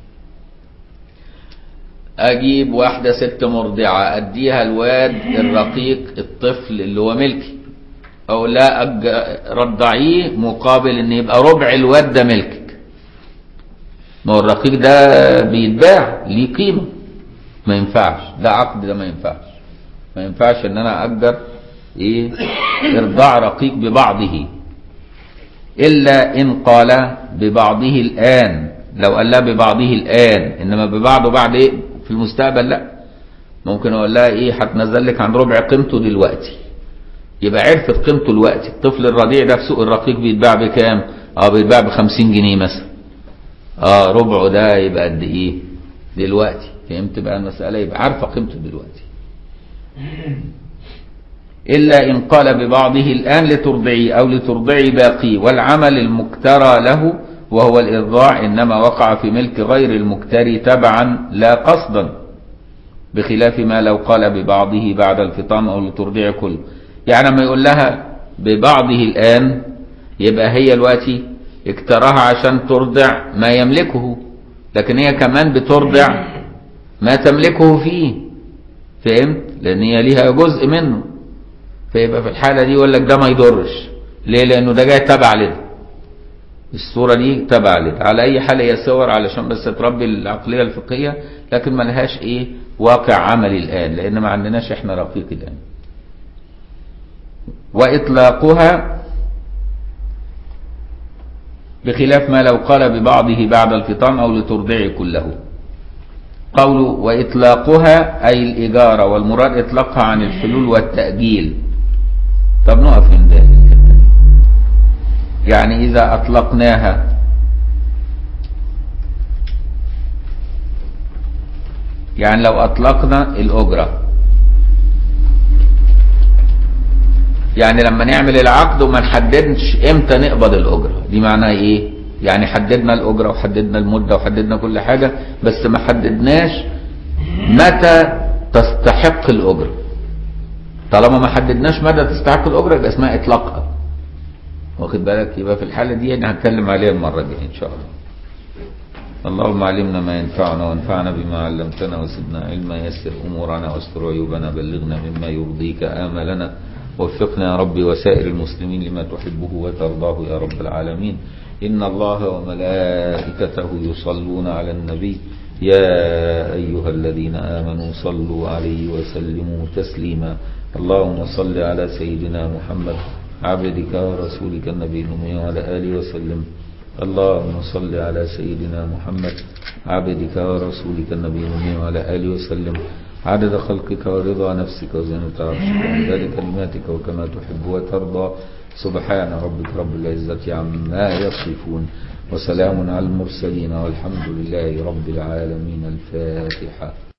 اجيب واحدة ست مرضعة اديها الواد الرقيق الطفل اللي هو ملكي او لا أج... رضعيه مقابل ان يبقى ربع الواد ده ملكك ما هو الرقيق ده بيتباع ليه قيمة ما ينفعش ده عقد ده ما ينفعش ما ينفعش ان انا اجر ايه ارضاع رقيق ببعضه الا ان قال ببعضه الان لو قال لها ببعضه الان انما ببعضه بعد ايه في المستقبل لا ممكن اقول لها ايه هتنزل لك عن ربع قيمته دلوقتي يبقى عرفت قيمته دلوقتي الطفل الرضيع ده في سوق الرقيق بيتباع بكام اه بيتباع ب 50 جنيه مثلا اه ربعه ده يبقى قد ايه دلوقتي فهمت بقى المساله يبقى عارفه قيمته دلوقتي إلا إن قال ببعضه الآن لترضعي أو لترضعي باقي والعمل المكترى له وهو الإرضاع إنما وقع في ملك غير المكتري تبعا لا قصدا بخلاف ما لو قال ببعضه بعد الفطام أو لترضعي كل يعني لما يقول لها ببعضه الآن يبقى هي دلوقتي اكتراها عشان ترضع ما يملكه لكن هي كمان بترضع ما تملكه فيه فهمت لأن هي ليها جزء منه فيبقى في الحالة دي يقول لك ده ما يضرش ليه لأنه ده جاي تبع لده الصورة دي تبع لده على أي حال هي صور علشان بس تربي العقلية الفقهية لكن ما لهاش إيه واقع عملي الآن لأن ما عندناش إحنا رقيق الآن وإطلاقها بخلاف ما لو قال ببعضه بعد الفطام أو لترضعي كله قوله وإطلاقها أي الإجارة والمراد إطلاقها عن الحلول والتأجيل طب نقف عند الحتة دي. يعني إذا أطلقناها يعني لو أطلقنا الأجرة يعني لما نعمل العقد وما نحددش امتى نقبض الأجرة دي معناها إيه يعني حددنا الأجرة وحددنا المدة وحددنا كل حاجة بس ما حددناش متى تستحق الأجرة طالما ما حددناش متى تستحق الأجرة يبقى اسمها إطلاقها واخد بالك يبقى في الحالة دي انا هتكلم عليها المرة الجاية إن شاء الله اللهم علمنا ما ينفعنا وانفعنا بما علمتنا وزدنا علما يسر أمورنا واستر عيوبنا بلغنا مما يرضيك آملنا وفقنا يا ربي وسائر المسلمين لما تحبه وترضاه يا رب العالمين إن الله وملائكته يصلون على النبي يا أيها الذين آمنوا صلوا عليه وسلموا تسليما اللهم صل على سيدنا محمد عبدك ورسولك النبي الأمي وعلى آله وسلم اللهم صل على سيدنا محمد عبدك ورسولك النبي الأمي وعلى آله وسلم عدد خلقك ورضا نفسك وزنة عرشك ومداد كلماتك وكما تحب وترضى سبحان ربك رب العزة عما يصفون وسلام على المرسلين والحمد لله رب العالمين الفاتحة